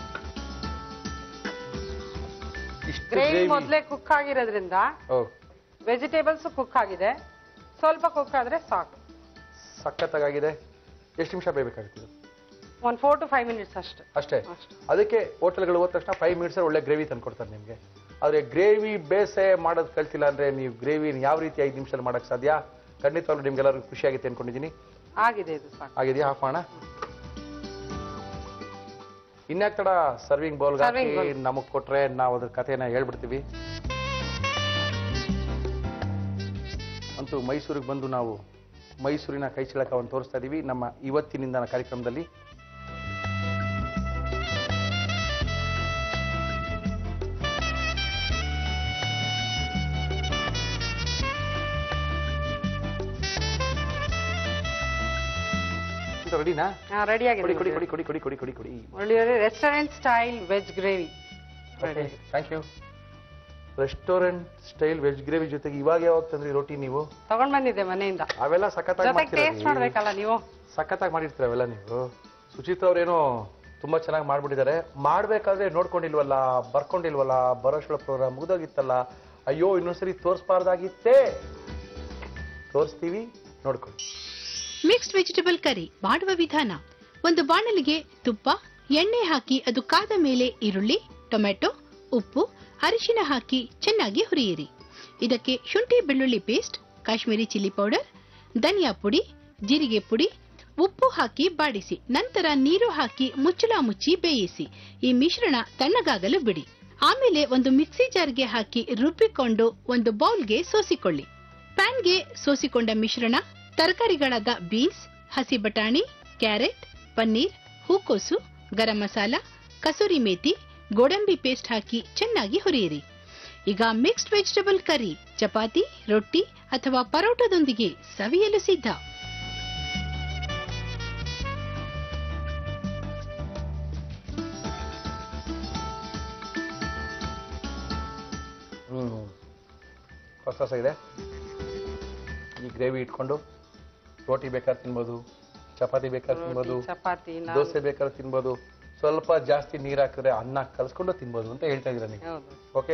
ಇಷ್ಟು ಗ್ರೇವಿ ಗ್ರೇವಿ ಮೊದಲೇ ಕುಕ್ ಆಗಿರೋದ್ರಿಂದ ಓ ವೆಜಿಟೇಬಲ್ಸ್ ಕುಕ್ ಆಗಿದೆ ಸ್ವಲ್ಪ ಕುಕ್ ಆದ್ರೆ ಸಾಕು ಸಖತ್ತಾಗಿದೆ ಎಷ್ಟು ನಿಮಿಷ ಬೇಯಬೇಕಾಗುತ್ತೆ ಇದು? ಒಂದ್ ಫೋರ್ ಟು ಫೈವ್ ಮಿನಿಟ್ಸ್ ಅಷ್ಟೇ ಅಷ್ಟೇ ಅಷ್ಟೇ. ಅದಕ್ಕೆ ಹೋಟೆಲ್ಗಳು ಹೋದ ತಕ್ಷಣ ಫೈವ್ ಮಿನಿಟ್ಸ್ ಒಳ್ಳೆ ಗ್ರೇವಿ ತಂದು ಕೊಡ್ತಾರೆ ನಿಮಗೆ ಆದ್ರೆ ಗ್ರೇವಿ ಬೇಸೆ ಮಾಡೋದು ಕಲ್ತಿಲ್ಲ ಅಂದ್ರೆ ನೀವು ಗ್ರೇವಿನ ಯಾವ ರೀತಿ ಐದು ನಿಮಿಷದಲ್ಲಿ ಮಾಡಕ್ ಸಾಧ್ಯ ಖಂಡಿತವಾಗ್ಲೂ ನಿಮ್ಗೆಲ್ಲರಿಗೂ ಖುಷಿಯಾಗುತ್ತೆ ಅನ್ಕೊಂಡಿದ್ದೀನಿ ಆಗಿದೆ ಇದು ಸಾಕು ಆಗಿದೆಯಾ ಹಾಫ್ ಮಾಡೋಣ ಇನ್ಯಾಕ್ ತಡ ಸರ್ವಿಂಗ್ ಬೌಲ್ Serving ಹಾಕಿ bowl. ನಮಗ್ ಕೊಟ್ರೆ ನಾವು ಅದ್ರ ಕಥೆನ ಹೇಳ್ಬಿಡ್ತೀವಿ ಅಂತೂ ಮೈಸೂರಿಗೆ ಬಂದು ನಾವು ಮೈಸೂರಿನ ಕೈ ಚಳಕವನ್ನು ತೋರಿಸ್ತಾ ಇದೀವಿ ನಮ್ಮ ಇವತ್ತಿನಿಂದ ಕಾರ್ಯಕ್ರಮದಲ್ಲಿ ರೆಡಿನಾ ರೆಡಿ ಕೊಡಿ ಕೊಡಿ ಆಗಿದೆ ಕೊಡಿ ಕೊಡಿ ಕೊಡಿ ಕೊಡಿ ಕೊಡಿ ಕೊಡಿ ಮುರಳಿಯವರೇ restaurant style veg gravy ready thank you restaurant style veg gravy ಜೊತೆಗೆ ಇವಾಗ ಯಾವಾಗ ತಂದ್ರಿ ರೋಟಿ ನೀವು ತಗೊಂಡ್ ಬಂದಿದ್ದೆ ಮನೆಯಿಂದ ಅವೆಲ್ಲ ಸಖತ್ತಾಗಿ ಜೊತೆಗೆ ಟೇಸ್ಟ್ ಮಾಡ್ತೀರಾ ಮಾಡ್ಬೇಕಲ್ಲ ನೀವು ಸಖತ್ತಾಗಿ ಮಾಡಿರ್ತೀರ ಅವೆಲ್ಲ ನೀವು ಸುಚಿತ್ರ ಅವ್ರೇನೋ ತುಂಬಾ ಚೆನ್ನಾಗಿ ಮಾಡ್ಬಿಟ್ಟಿದ್ದಾರೆ ಮಾಡ್ಬೇಕಾದ್ರೆ ನೋಡ್ಕೊಂಡಿಲ್ವಲ್ಲ ಬರ್ಕೊಂಡಿಲ್ವಲ್ಲ ಬರೋಷ್ಟೊಳ ಪ್ರೋಗ್ರಾಮ್ ಮುಗ್ದೋಗಿತ್ತಲ್ಲ ಅಯ್ಯೋ ಇನ್ನೊಂದ್ಸರಿ ತೋರಿಸ್ಬಾರ್ದಾಗಿತ್ತೇ ತೋರಿಸ್ತೀವಿ ನೋಡ್ಕೊಳ್ಳಿ ಮಿಕ್ಸ್ಡ್ ವೆಜಿಟಬಲ್ ಕರಿ ಮಾಡುವ ವಿಧಾನ ಒಂದು ಬಾಣಲಿಗೆ ತುಪ್ಪ ಎಣ್ಣೆ ಹಾಕಿ ಅದು ಕಾದ ಮೇಲೆ ಈರುಳ್ಳಿ ಟೊಮೆಟೊ ಉಪ್ಪು ಅರಿಶಿನ ಹಾಕಿ ಚೆನ್ನಾಗಿ ಹುರಿಯಿರಿ ಇದಕ್ಕೆ ಶುಂಠಿ ಬೆಳ್ಳುಳ್ಳಿ ಪೇಸ್ಟ್ ಕಾಶ್ಮೀರಿ ಚಿಲ್ಲಿ ಪೌಡರ್ ಧನಿಯಾ ಪುಡಿ ಜೀರಿಗೆ ಪುಡಿ ಉಪ್ಪು ಹಾಕಿ ಬಾಡಿಸಿ ನಂತರ ನೀರು ಹಾಕಿ ಮುಚ್ಚಳ ಮುಚ್ಚಿ ಬೇಯಿಸಿ ಈ ಮಿಶ್ರಣ ತಣ್ಣಗಾಗಲು ಬಿಡಿ ಆಮೇಲೆ ಒಂದು ಮಿಕ್ಸಿ ಜಾರ್ಗೆ ಹಾಕಿ ರುಬ್ಬಿಕೊಂಡು ಒಂದು ಬೌಲ್ಗೆ ಸೋಸಿಕೊಳ್ಳಿ ಪ್ಯಾನ್ಗೆ ಸೋಸಿಕೊಂಡ ಮಿಶ್ರಣ ತರಕಾರಿಗಳಾದ ಬೀನ್ಸ್ ಹಸಿ ಬಟಾಣಿ ಕ್ಯಾರೆಟ್ ಪನ್ನೀರ್ ಹೂಕೋಸು ಗರಂ ಮಸಾಲ ಕಸೂರಿ ಮೇಥಿ ಗೋಡಂಬಿ ಪೇಸ್ಟ್ ಹಾಕಿ ಚೆನ್ನಾಗಿ ಹುರಿಯಿರಿ ಈಗ ಮಿಕ್ಸ್ಡ್ ವೆಜಿಟಬಲ್ ಕರಿ ಚಪಾತಿ ರೊಟ್ಟಿ ಅಥವಾ ಪರೋಟದೊಂದಿಗೆ ಸವಿಯಲು ಸಿದ್ಧ ಹ್ಮ್ ಹೊಸ ಇದೆ ಈ ಗ್ರೇವಿ ಇಟ್ಕೊಂಡು ರೋಟಿ ಬೇಕಾದ್ರೆ ತಿನ್ಬೋದು ಚಪಾತಿ ಬೇಕಾದ್ರೆ ತಿನ್ಬೋದು ಚಪಾತಿ ನಾನ್- ದೋಸೆ ಬೇಕಾದ್ರೆ ತಿನ್ಬೋದು ಸ್ವಲ್ಪ ಜಾಸ್ತಿ ನೀರು ಹಾಕಿದ್ರೆ ಅನ್ನ ಕಲ್ಸ್ಕೊಂಡು ತಿನ್ಬೋದು ಅಂತ ಹೇಳ್ತಾ ಇದ್ದೀರಾ ನೀವು ಹೌದು ಓಕೆ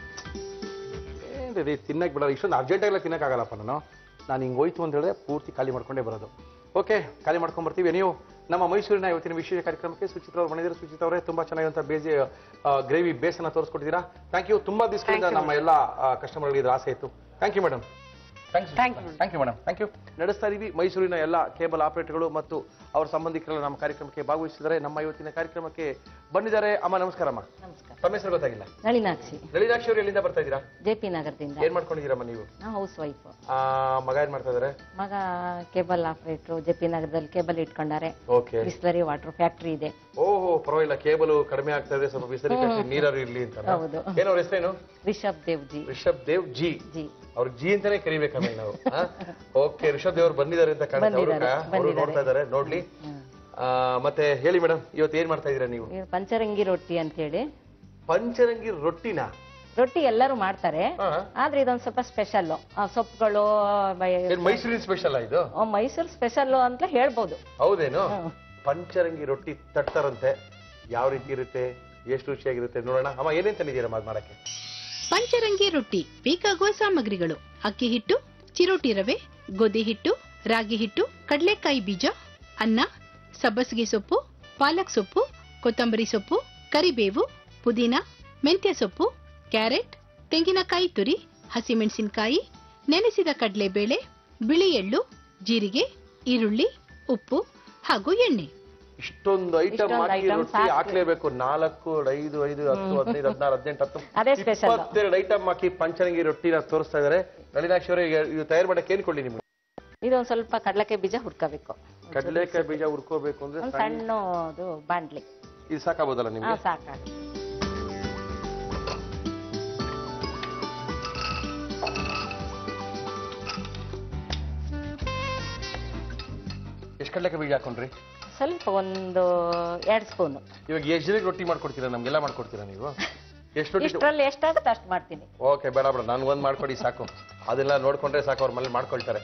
ಏನ್ರಿ ತಿನ್ನಕ್ಕೆ ಬಿಡಲ್ಲ ಇಷ್ಟೊಂದು ಅರ್ಜೆಂಟಾಗೆಲ್ಲ ತಿನ್ನಕ್ಕಾಗಲ್ಲಪ್ಪ ನಾನು ನಾನು ಹಿಂಗೆ ಹೋಯ್ತು ಅಂತ ಹೇಳಿದ್ರೆ ಪೂರ್ತಿ ಖಾಲಿ ಮಾಡ್ಕೊಂಡೇ ಬರೋದು ಓಕೆ ಖಾಲಿ ಮಾಡ್ಕೊಂಡ್ ಬರ್ತೀವಿ ನೀವು ನಮ್ಮ ಮೈಸೂರಿನ ಇವತ್ತಿನ ವಿಶೇಷ ಕಾರ್ಯಕ್ರಮಕ್ಕೆ ಸುಚಿತ್ರ ಅವ್ರು ಬಂದಿದ್ದಾರೆ ಸುಚಿತ್ರ ಅವರೇ ತುಂಬಾ ಚೆನ್ನಾಗಿರುವಂಥ ಬೇಜಿ ಗ್ರೇವಿ ಬೇಸನ್ನ ತೋರಿಸ್ಕೊಟ್ಟಿದ್ದೀರಾ ಥ್ಯಾಂಕ್ ಯು ತುಂಬಾ ದಿವಸದಿಂದ Thank you, ನಮ್ಮ ಎಲ್ಲ ಕಸ್ಟಮರ್ಗಳಿಗೆ ಇದು ಆಸೆ ಇತ್ತು thank you madam thanks Thank you. Thank you madam thank you ನಡೆಸ್ತಾ ಇದೀವಿ ಮೈಸೂರಿನ ಎಲ್ಲ ಕೇಬಲ್ ಆಪರೇಟರ್ಗಳು ಮತ್ತು ಅವರ ಸಂಬಂಧಿಕರೆಲ್ಲ ನಮ್ಮ ಕಾರ್ಯಕ್ರಮಕ್ಕೆ ಭಾಗವಹಿಸಿದ್ದಾರೆ ನಮ್ಮ ಇವತ್ತಿನ ಕಾರ್ಯಕ್ರಮಕ್ಕೆ ಬಂದಿದ್ದಾರೆ ಅಮ್ಮ ನಮಸ್ಕಾರ ಅಮ್ಮ ನಮಸ್ಕಾರ ತಮ್ಮ ಹೆಸರು ಗೊತ್ತಾಗಿಲ್ಲ ನಳಿನಾಕ್ಷಿ ಲಲಿತಾಕ್ಷಿ ಅವರು ಎಲ್ಲಿಂದ ಬರ್ತಾ ಇದ್ದೀರಾ ಜೆ ಪಿ ನಗರದಿಂದ ಏನ್ ಮಾಡ್ಕೊಂಡಿದ್ದೀರಮ್ಮ ನೀವು ನಾ ಹೌಸ್ ವೈಫ್ ಆ, ಮಗ ಏನ್ ಮಾಡ್ತಾ ಇದಾರೆ ಮಗ ಕೇಬಲ್ ಆಪರೇಟ್ರು ಜೆ ಪಿ ನಗರದಲ್ಲಿ ಕೇಬಲ್ ಇಟ್ಕೊಂಡಾರೆ ಓಕೆ ಬಿಸ್ಲರಿ ವಾಟರ್ ಫ್ಯಾಕ್ಟ್ರಿ ಇದೆ ಓಹೋ ಪರವಾಗಿಲ್ಲ ಕೇಬಲ್ ಕಡಿಮೆ ಆಗ್ತಾ ಇದೆ ಸ್ವಲ್ಪ ಬಿಸಿಲಿ ನೀರಾರು ಇರ್ಲಿ ಅಂತ ಹೌದು. ಏನೋ ಅವ್ರ ಹೆಸರೇನು ರಿಷಬ್ ದೇವ್ಜಿ ರಿಷಬ್ ದೇವ್ ಜಿ ಜಿ ಅವ್ರ ಜಿ ಅಂತಾನೆ ಕರಿಬೇಕು ಆಮೇಲೆ ನಾವು ಓಕೆ ರಿಷಬ್ ದೇವ್ ಅವ್ರು ಬಂದಿದ್ದಾರೆ ಅಂತ ಕಾಣುತ್ತೆ ಅವರು ಬಂದಿದ್ದಾರೆ, ಅವರು ಬಂದಿದ್ದಾರೆ. ನೋಡ್ತಾ ಇದಾರೆ ನೋಡ್ಲಿ ಆ, ಮತ್ತೆ ಹೇಳಿ ಮೇಡಮ್ ಇವತ್ತು ಏನ್ ಮಾಡ್ತಾ ಇದೀರಾ ನೀವು ಇದು ಪಂಚರಂಗಿ ರೊಟ್ಟಿ ಅಂತ ಹೇಳಿ ಪಂಚರಂಗಿ ರೊಟ್ಟಿನ ರೊಟ್ಟಿ ಎಲ್ಲರೂ ಮಾಡ್ತಾರೆ ಹಾ. ಆದ್ರೆ ಇದೊಂದ್ ಸ್ವಲ್ಪ ಸ್ಪೆಷಲ್ ಸೊಪ್ಪುಗಳು ಬೈ- ಏನ್ ಮೈಸೂರಿನ ಸ್ಪೆಷಲ್ ಇದು ಆ, ಮೈಸೂರು ಸ್ಪೆಷಲ್ ಅಂತ ಹೇಳ್ಬೋದು ಹೌದೇನು ಹ್ಮ್. ಪಂಚರಂಗಿ ರೊಟ್ಟಿ ತಟ್ತಾರಂತೆ ಯಾವ ರೀತಿ ಇರುತ್ತೆ ಎಷ್ಟು ರುಚಿಯಾಗಿರುತ್ತೆ ನೋಡೋಣ ಅಮ್ಮ ಏನೇನ್ ತಂದಿದ್ದೀರಾ ಮಾಡ್ ಮಾಡಕ್ಕೆ ಪಂಚರಂಗಿ ರೊಟ್ಟಿ ಬೇಕಾಗುವ ಸಾಮಗ್ರಿಗಳು ಅಕ್ಕಿ ಹಿಟ್ಟು ಚಿರೋಟಿ ರವೆ ಗೋಧಿ ಹಿಟ್ಟು ರಾಗಿ ಹಿಟ್ಟು ಕಡಲೆಕಾಯಿ ಬೀಜ ಅನ್ನ ಸಬ್ಬಸಿಗೆ ಸೊಪ್ಪು ಪಾಲಕ್ ಸೊಪ್ಪು ಕೊತ್ತಂಬರಿ ಸೊಪ್ಪು ಕರಿಬೇವು ಪುದೀನ ಮೆಂತ್ಯ ಸೊಪ್ಪು ಕ್ಯಾರೆಟ್ ತೆಂಗಿನಕಾಯಿ ತುರಿ ಹಸಿಮೆಣಸಿನಕಾಯಿ ನೆನೆಸಿದ ಕಡಲೆಬೇಳೆ ಬಿಳಿ ಎಳ್ಳು ಜೀರಿಗೆ ಈರುಳ್ಳಿ ಉಪ್ಪು ಹಾಗೂ ಎಣ್ಣೆ ಇಷ್ಟೊಂದು ಐಟಮ್ ಇಷ್ಟೊಂದು ಹಾಕಿ item ರೊಟ್ಟಿ ಸಾಕು. ಹಾಕ್ಲೇಬೇಕು ನಾಲ್ಕು ಐದು ಐದು ಹತ್ತು ಹದಿನೈದು ಹದಿನಾರು ಹದಿನೆಂಟು ಹತ್ತು ಅದೇ special. ಇಪ್ಪತ್ತೆರಡು ಐಟಮ್ ಹಾಕಿ ಪಂಚರಂಗಿ ರೊಟ್ಟಿನ ತೋರಿಸ್ತಾ ಇದಾರೆ ನಳಿನಾಕ್ಷಿ ಅವರೇ ಈಗ ಇದು ತಯಾರು ಮಾಡಕ್ಕೆ ಏನ್ ಕೊಡ್ಲಿ ನಿಮ್ಗೆ ಇದೊಂದ್ ಸ್ವಲ್ಪ ಕಡಲೆಕಾಯಿ ಬೀಜ ಹುರ್ಕೋಬೇಕು ಕಡಲೆಕಾಯಿ ಬೀಜ ಹುರ್ಕೋಬೇಕು ಅಂದ್ರೆ ಒಂದ್ ಸಣ್ಣ- ಸಣ್ಣದು ಬಾಂಡ್ಲಿ ಇದು ಸಾಕಾಗೋದಲ್ಲ ಹಾ ನಿಮ್ಗೆ ಸಾಕಾಗ ಎಷ್ಟು ಕಡಲೆಕಾಯಿ ಬೀಜ ಹಾಕೊಂಡ್ರಿ ಸ್ವಲ್ಪ ಒಂದು ಎರಡ್ ಸ್ಪೂನ್ ಇವಾಗ ಎಷ್ಟು ಜನಕ್ಕೆ ರೊಟ್ಟಿ ಮಾಡ್ಕೊಡ್ತೀರಾ ನಮ್ಗೆಲ್ಲ ಮಾಡ್ಕೊಡ್ತೀರಾ ನೀವು ಎಷ್ಟು ರೊಟ್ಟಿ ಇಷ್ಟರಲ್ಲಿ ಎಷ್ಟಾಗುತ್ತೆ ಅಷ್ಟು ಮಾಡ್ತೀನಿ ಓಕೆ ಬೇಡ ಬೇಡ ನಾನು ಒಂದ್ ಮಾಡ್ಕೊಡಿ ಸಾಕು ಅದೆಲ್ಲ ನೋಡ್ಕೊಂಡ್ರೆ ಸಾಕು ಅವ್ರ ಮನೇಲಿ ಮಾಡ್ಕೊಳ್ತಾರೆ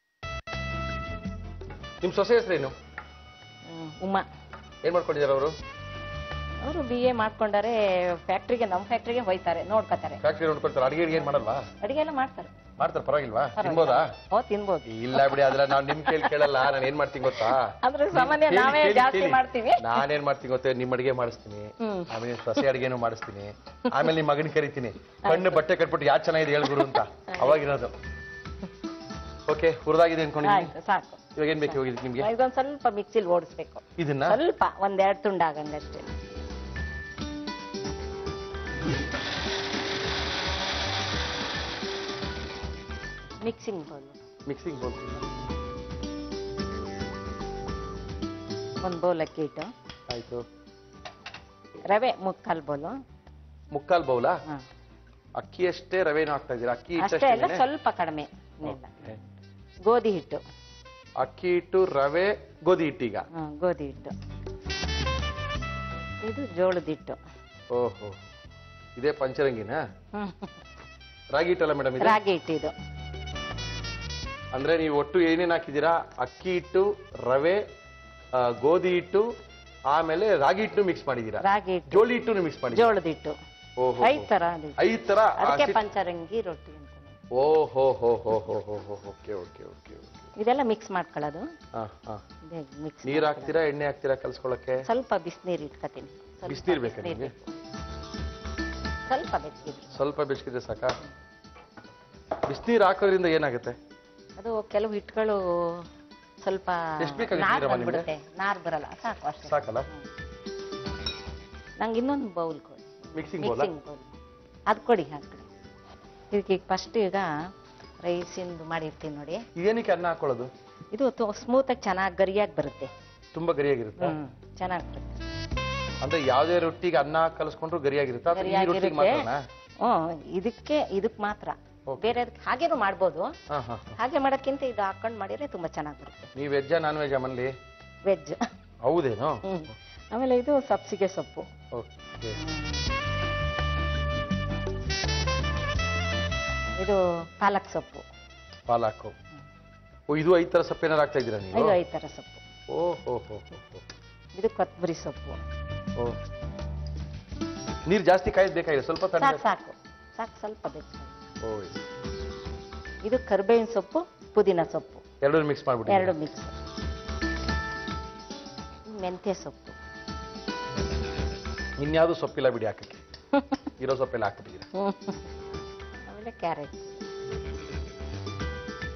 ನಿಮ್ ಸೊಸೆ ಹೆಸರೇನು ಹ್ಮ್, ಉಮಾ ಏನ್ ಮಾಡ್ಕೊಂಡಿದ್ದಾರೆ ಅವರು ಅವರು ಬಿ ಎ ಮಾಡ್ಕೊಂಡಾರೆ ಫ್ಯಾಕ್ಟ್ರಿಗೆ ನಮ್ಮ ಫ್ಯಾಕ್ಟ್ರಿಗೆ ಹೋಯ್ತಾರೆ ನೋಡ್ಕೋತಾರೆ ಫ್ಯಾಕ್ಟ್ರಿ ನೋಡ್ಕೊಳ್ತಾರೆ ಅಡಿಗೆ ಏನ್ ಮಾಡಲ್ವಾ ಅಡಿಗೆ ಎಲ್ಲ ಮಾಡ್ತಾರೆ ಮಾಡ್ತಾರೆ ಪರವಾಗಿಲ್ವಾ ತಿನ್ಬೋದಾ ಓ ತಿನ್ಬೋದು ಇಲ್ಲ ಬಿಡಿ ಅದೆಲ್ಲ ನಾವ್ ನಿಮ್ ಕೇಳಿ ಕೇಳಲ್ಲ ನಾನು ಏನ್ ಮಾಡ್ತೀನಿ ಗೊತ್ತಾ ಅಂದ್ರೆ ಸಾಮಾನ್ಯ ಕೇಳಿ, ನಾವೇ ಕೇಳಿ, ಜಾಸ್ತಿ ಕೇಳಿ. ಮಾಡ್ತೀವಿ ನಾನೇನ್ ಮಾಡ್ತೀನಿ ಗೊತ್ತೇ ನಿಮ್ ಅಡಿಗೆ ಮಾಡಿಸ್ತೀನಿ ಹ್ಮ್. ಆಮೇಲೆ ನಿಮ್ ಸೊಸೆ ಅಡಿಗೆನೂ ಮಾಡಿಸ್ತೀನಿ ಆಮೇಲೆ ನಿಮ್ ಮಗನ್ ಕರಿತೀನಿ ಕಣ್ಣು ಬಟ್ಟೆ ಕಟ್ಬಿಟ್ಟು ಯಾವ್ದು ಚೆನ್ನಾಗಿದೆ ಹೇಳ್ಗುರು ಅಂತ ಅವಾಗಿರೋದು ಓಕೆ ಹುರಿದಾಗಿದೆ ಅನ್ಕೊಂಡಿದ್ದೀನಿ ಆಯ್ತು ಸಾಕು ಇವಾಗ ಏನ್ ಬೇಕು ಇವಾಗ ನಿಮ್ಗೆ ಇದೊಂದ್ ಸ್ವಲ್ಪ ಮಿಕ್ಸಿಲಿ ಓಡಿಸ್ಬೇಕು ಇದನ್ನ ಸ್ವಲ್ಪ ಒಂದೆರಡು ತುಂಡಾಗಂಗಷ್ಟೇ ಮಿಕ್ಸಿಂಗ್ ಬೌಲ್ ಮಿಕ್ಸಿಂಗ್ ಬೋಲ್ ಒಂದು ಬೌಲ್ ಅಕ್ಕಿ ಹಿಟ್ಟು ಆಯ್ತು ರವೆ ಮುಕ್ಕಾಲ್ ಬೌಲು ಮುಕ್ಕಾಲ್ ಬೌಲಾ ಹಾ. ಅಕ್ಕಿ ಅಷ್ಟೇ ರವೆನೂ ಹಾಕ್ತಾ ಇದೀರಾ ಅಕ್ಕಿ ಅಷ್ಟೇ ಹಿಟ್ಟು ಅಲ್ಲ ಸ್ವಲ್ಪ ಕಡಿಮೆ ಇನ್ನೆಲ್ಲ. ಗೋಧಿ ಹಿಟ್ಟು ಅಕ್ಕಿ ಹಿಟ್ಟು ರವೆ ಗೋಧಿ ಹಿಟ್ಟೀಗ ಹ್ಮ್, ಗೋಧಿ ಹಿಟ್ಟು ಇದು ಜೋಳದ ಹಿಟ್ಟು ಓಹೋ ಇದೇ ಪಂಚರಂಗಿನ ಹ್ಮ್. ರಾಗಿ ಹಿಟ್ಟಲ್ಲ ಮೇಡಮ್ ಇದು ರಾಗಿ ಹಿಟ್ಟು ಇದು ಅಂದ್ರೆ ನೀವು ಒಟ್ಟು ಏನೇನ್ ಹಾಕಿದೀರಾ ಅಕ್ಕಿ ಹಿಟ್ಟು ರವೆ ಆ, ಗೋಧಿ ಹಿಟ್ಟು ಆಮೇಲೆ ರಾಗಿ ಹಿಟ್ಟು ಮಿಕ್ಸ್ ಮಾಡಿದೀರಾ ರಾಗಿ ಹಿಟ್ಟು ಜೋಳಿ ಹಿಟ್ಟು ಮಿಕ್ಸ್ ಮಾಡಿ ಜೋಳದ ಹಿಟ್ಟು ಓಹೋ ಐದ್ ತರ ಅದು ಐದ್ ತರ ಅದಕ್ಕೆ ಪಂಚರಂಗಿ ರೊಟ್ಟಿ ಅಂತ ಓಹೋ ಹೋ ಹೋ ಹೋ ಹೋ ಹೋ ಓಕೆ ಓಕೆ ಓಕೆ ಇದೆಲ್ಲ ಮಿಕ್ಸ್ ಮಾಡ್ಕೊಳ್ಳೋದು ಹಾ ಹಾ ಮಿಕ್ಸ್ ನೀರ್ ಹಾಕ್ತೀರಾ ಎಣ್ಣೆ ಹಾಕ್ತೀರಾ ಕಲ್ಸ್ಕೊಳಕ್ಕೆ ಸ್ವಲ್ಪ ಬಿಸಿನೀರು ಇಟ್ಕೋತೀನಿ ಸ್ವಲ್ಪ ಬಿಸ್ನೀರ್ ಬೇಕಾ ಬಿಸ್ನೀರ್ ನಿಮ್ಗೆ? ಬೇಕು. ಸ್ವಲ್ಪ ಬೆಚ್ಚಗಿದ್ರೆ ಸ್ವಲ್ಪ ಬೆಚ್ಚಗಿದ್ರೆ ಸಾಕಾ ಬಿಸಿನೀರು ಹಾಕೋದ್ರಿಂದ ಏನಾಗುತ್ತೆ ಅದು ಕೆಲವು ಹಿಟ್ಟುಗಳು ಸ್ವಲ್ಪ ಎಷ್ಟ್ ಬೇಕಾಗುತ್ತೆ ನಾರ್ ನೀರಮ್ಮ ನಿಮ್ಗೆ? ಬಂದ್ಬಿಡುತ್ತೆ ನಾರ್ ಬರಲ್ಲ ಸಾಕು ಅಷ್ಟೇ ಸಾಕಲ್ಲ ನಂಗೆ ಇನ್ನೊಂದು ಬೌಲ್ ಕೊಡಿ ಮಿಕ್ಸಿಂಗ್ ಬೋಲ ಮಿಕ್ಸಿಂಗ್ ಬೌಲ್ ಅದು ಕೊಡಿ ಹಾಕ್ಬಿಡಿ ಇದಕ್ಕೆ ಈಗ ಫಸ್ಟ್ ಈಗ ರೈಸಿಂದು ಮಾಡಿರ್ತೀನಿ ನೋಡಿ ಏನಕ್ಕೆ ಅನ್ನ ಹಾಕೊಳ್ಳೋದು ಇದು ಸ್ಮೂತ್ ಆಗಿ ಚೆನ್ನಾಗಿ ಗರಿಯಾಗಿ ಬರುತ್ತೆ ತುಂಬಾ ಗರಿಯಾಗಿರುತ್ತಾ ಹ್ಮ್ ಚೆನ್ನಾಗಿ ಬರುತ್ತೆ ಅಂದ್ರೆ ಯಾವ್ದೇ ರೊಟ್ಟಿಗೆ ಅನ್ನ ಕಲಸ್ಕೊಂಡ್ರು ಗರಿಯಾಗಿರುತ್ತಾ ಅಥವಾ ಈ ರೊಟ್ಟಿಗೆ ಗರಿಯಾಗಿರುತ್ತೆ ಮಾತ್ರನಾ ಹ್ಮ್ ಇದಕ್ಕೆ ಇದಕ್ಕೆ ಮಾತ್ರ Okay. ಬೇರೆ ಹಾಗೇನು ಮಾಡ್ಬೋದು ಹಾ ಹಾ ಹಾಗೆ ಮಾಡೋಕ್ಕಿಂತ ಇದು ಹಾಕೊಂಡು ಮಾಡಿದ್ರೆ ತುಂಬಾ ಚೆನ್ನಾಗಿ ಬರುತ್ತೆ ನೀವು ವೆಜ್ಜಾ ನಾನ್ ವೆಜ್ಜಾ ಮನೇಲಿ ವೆಜ್ ಹೌದೇನೋ ಹ್ಮ್ ಆಮೇಲೆ ಇದು ಸಬ್ಸಿಗೆ ಸೊಪ್ಪು ಓಕೆ ಇದು ಪಾಲಕ್ ಸೊಪ್ಪು ಪಾಲಾಕು ಓ ಇದು ಐದ್ ತರ ಸೊಪ್ಪು ಏನಾರು ಹಾಕ್ತಾ ಇದ್ದೀರಾ ನೀವು ಇದು ಐದು ಥರ ಸೊಪ್ಪು ಓ ಹೋ ಹೋ ಹೋ ಹೋ. ಇದು ಕೊತ್ತಂಬರಿ ಸೊಪ್ಪು ಓ ನೀರ್ ಜಾಸ್ತಿ ಕಾಯ್ದು ಬೇಕಾಗಿದೆ ಸ್ವಲ್ಪ ತಣ್ಣ ಸಾಕು ಸಾಕು ಸಾಕು ಸ್ವಲ್ಪ ಬೇಕು ಓ ಇದು ಕರ್ಬೇವಿನ ಸೊಪ್ಪು ಪುದೀನ ಸೊಪ್ಪು ಎರಡು ಮಿಕ್ಸ್ ಮಾಡ್ಬಿಡಿ ಎರಡು ಮಿಕ್ಸ್ ಮೆಂತ್ಯ ಸೊಪ್ಪು ಇನ್ಯಾವುದು ಸೊಪ್ಪಿಲ್ಲ ಬಿಡಿ ಹಾಕಕ್ಕೆ ಇರೋ ಸೊಪ್ಪೆಲ್ಲ ಹಾಕ್ಬಿಟ್ಟಿದ್ದೀರಾ ಆಮೇಲೆ ಕ್ಯಾರೆಟ್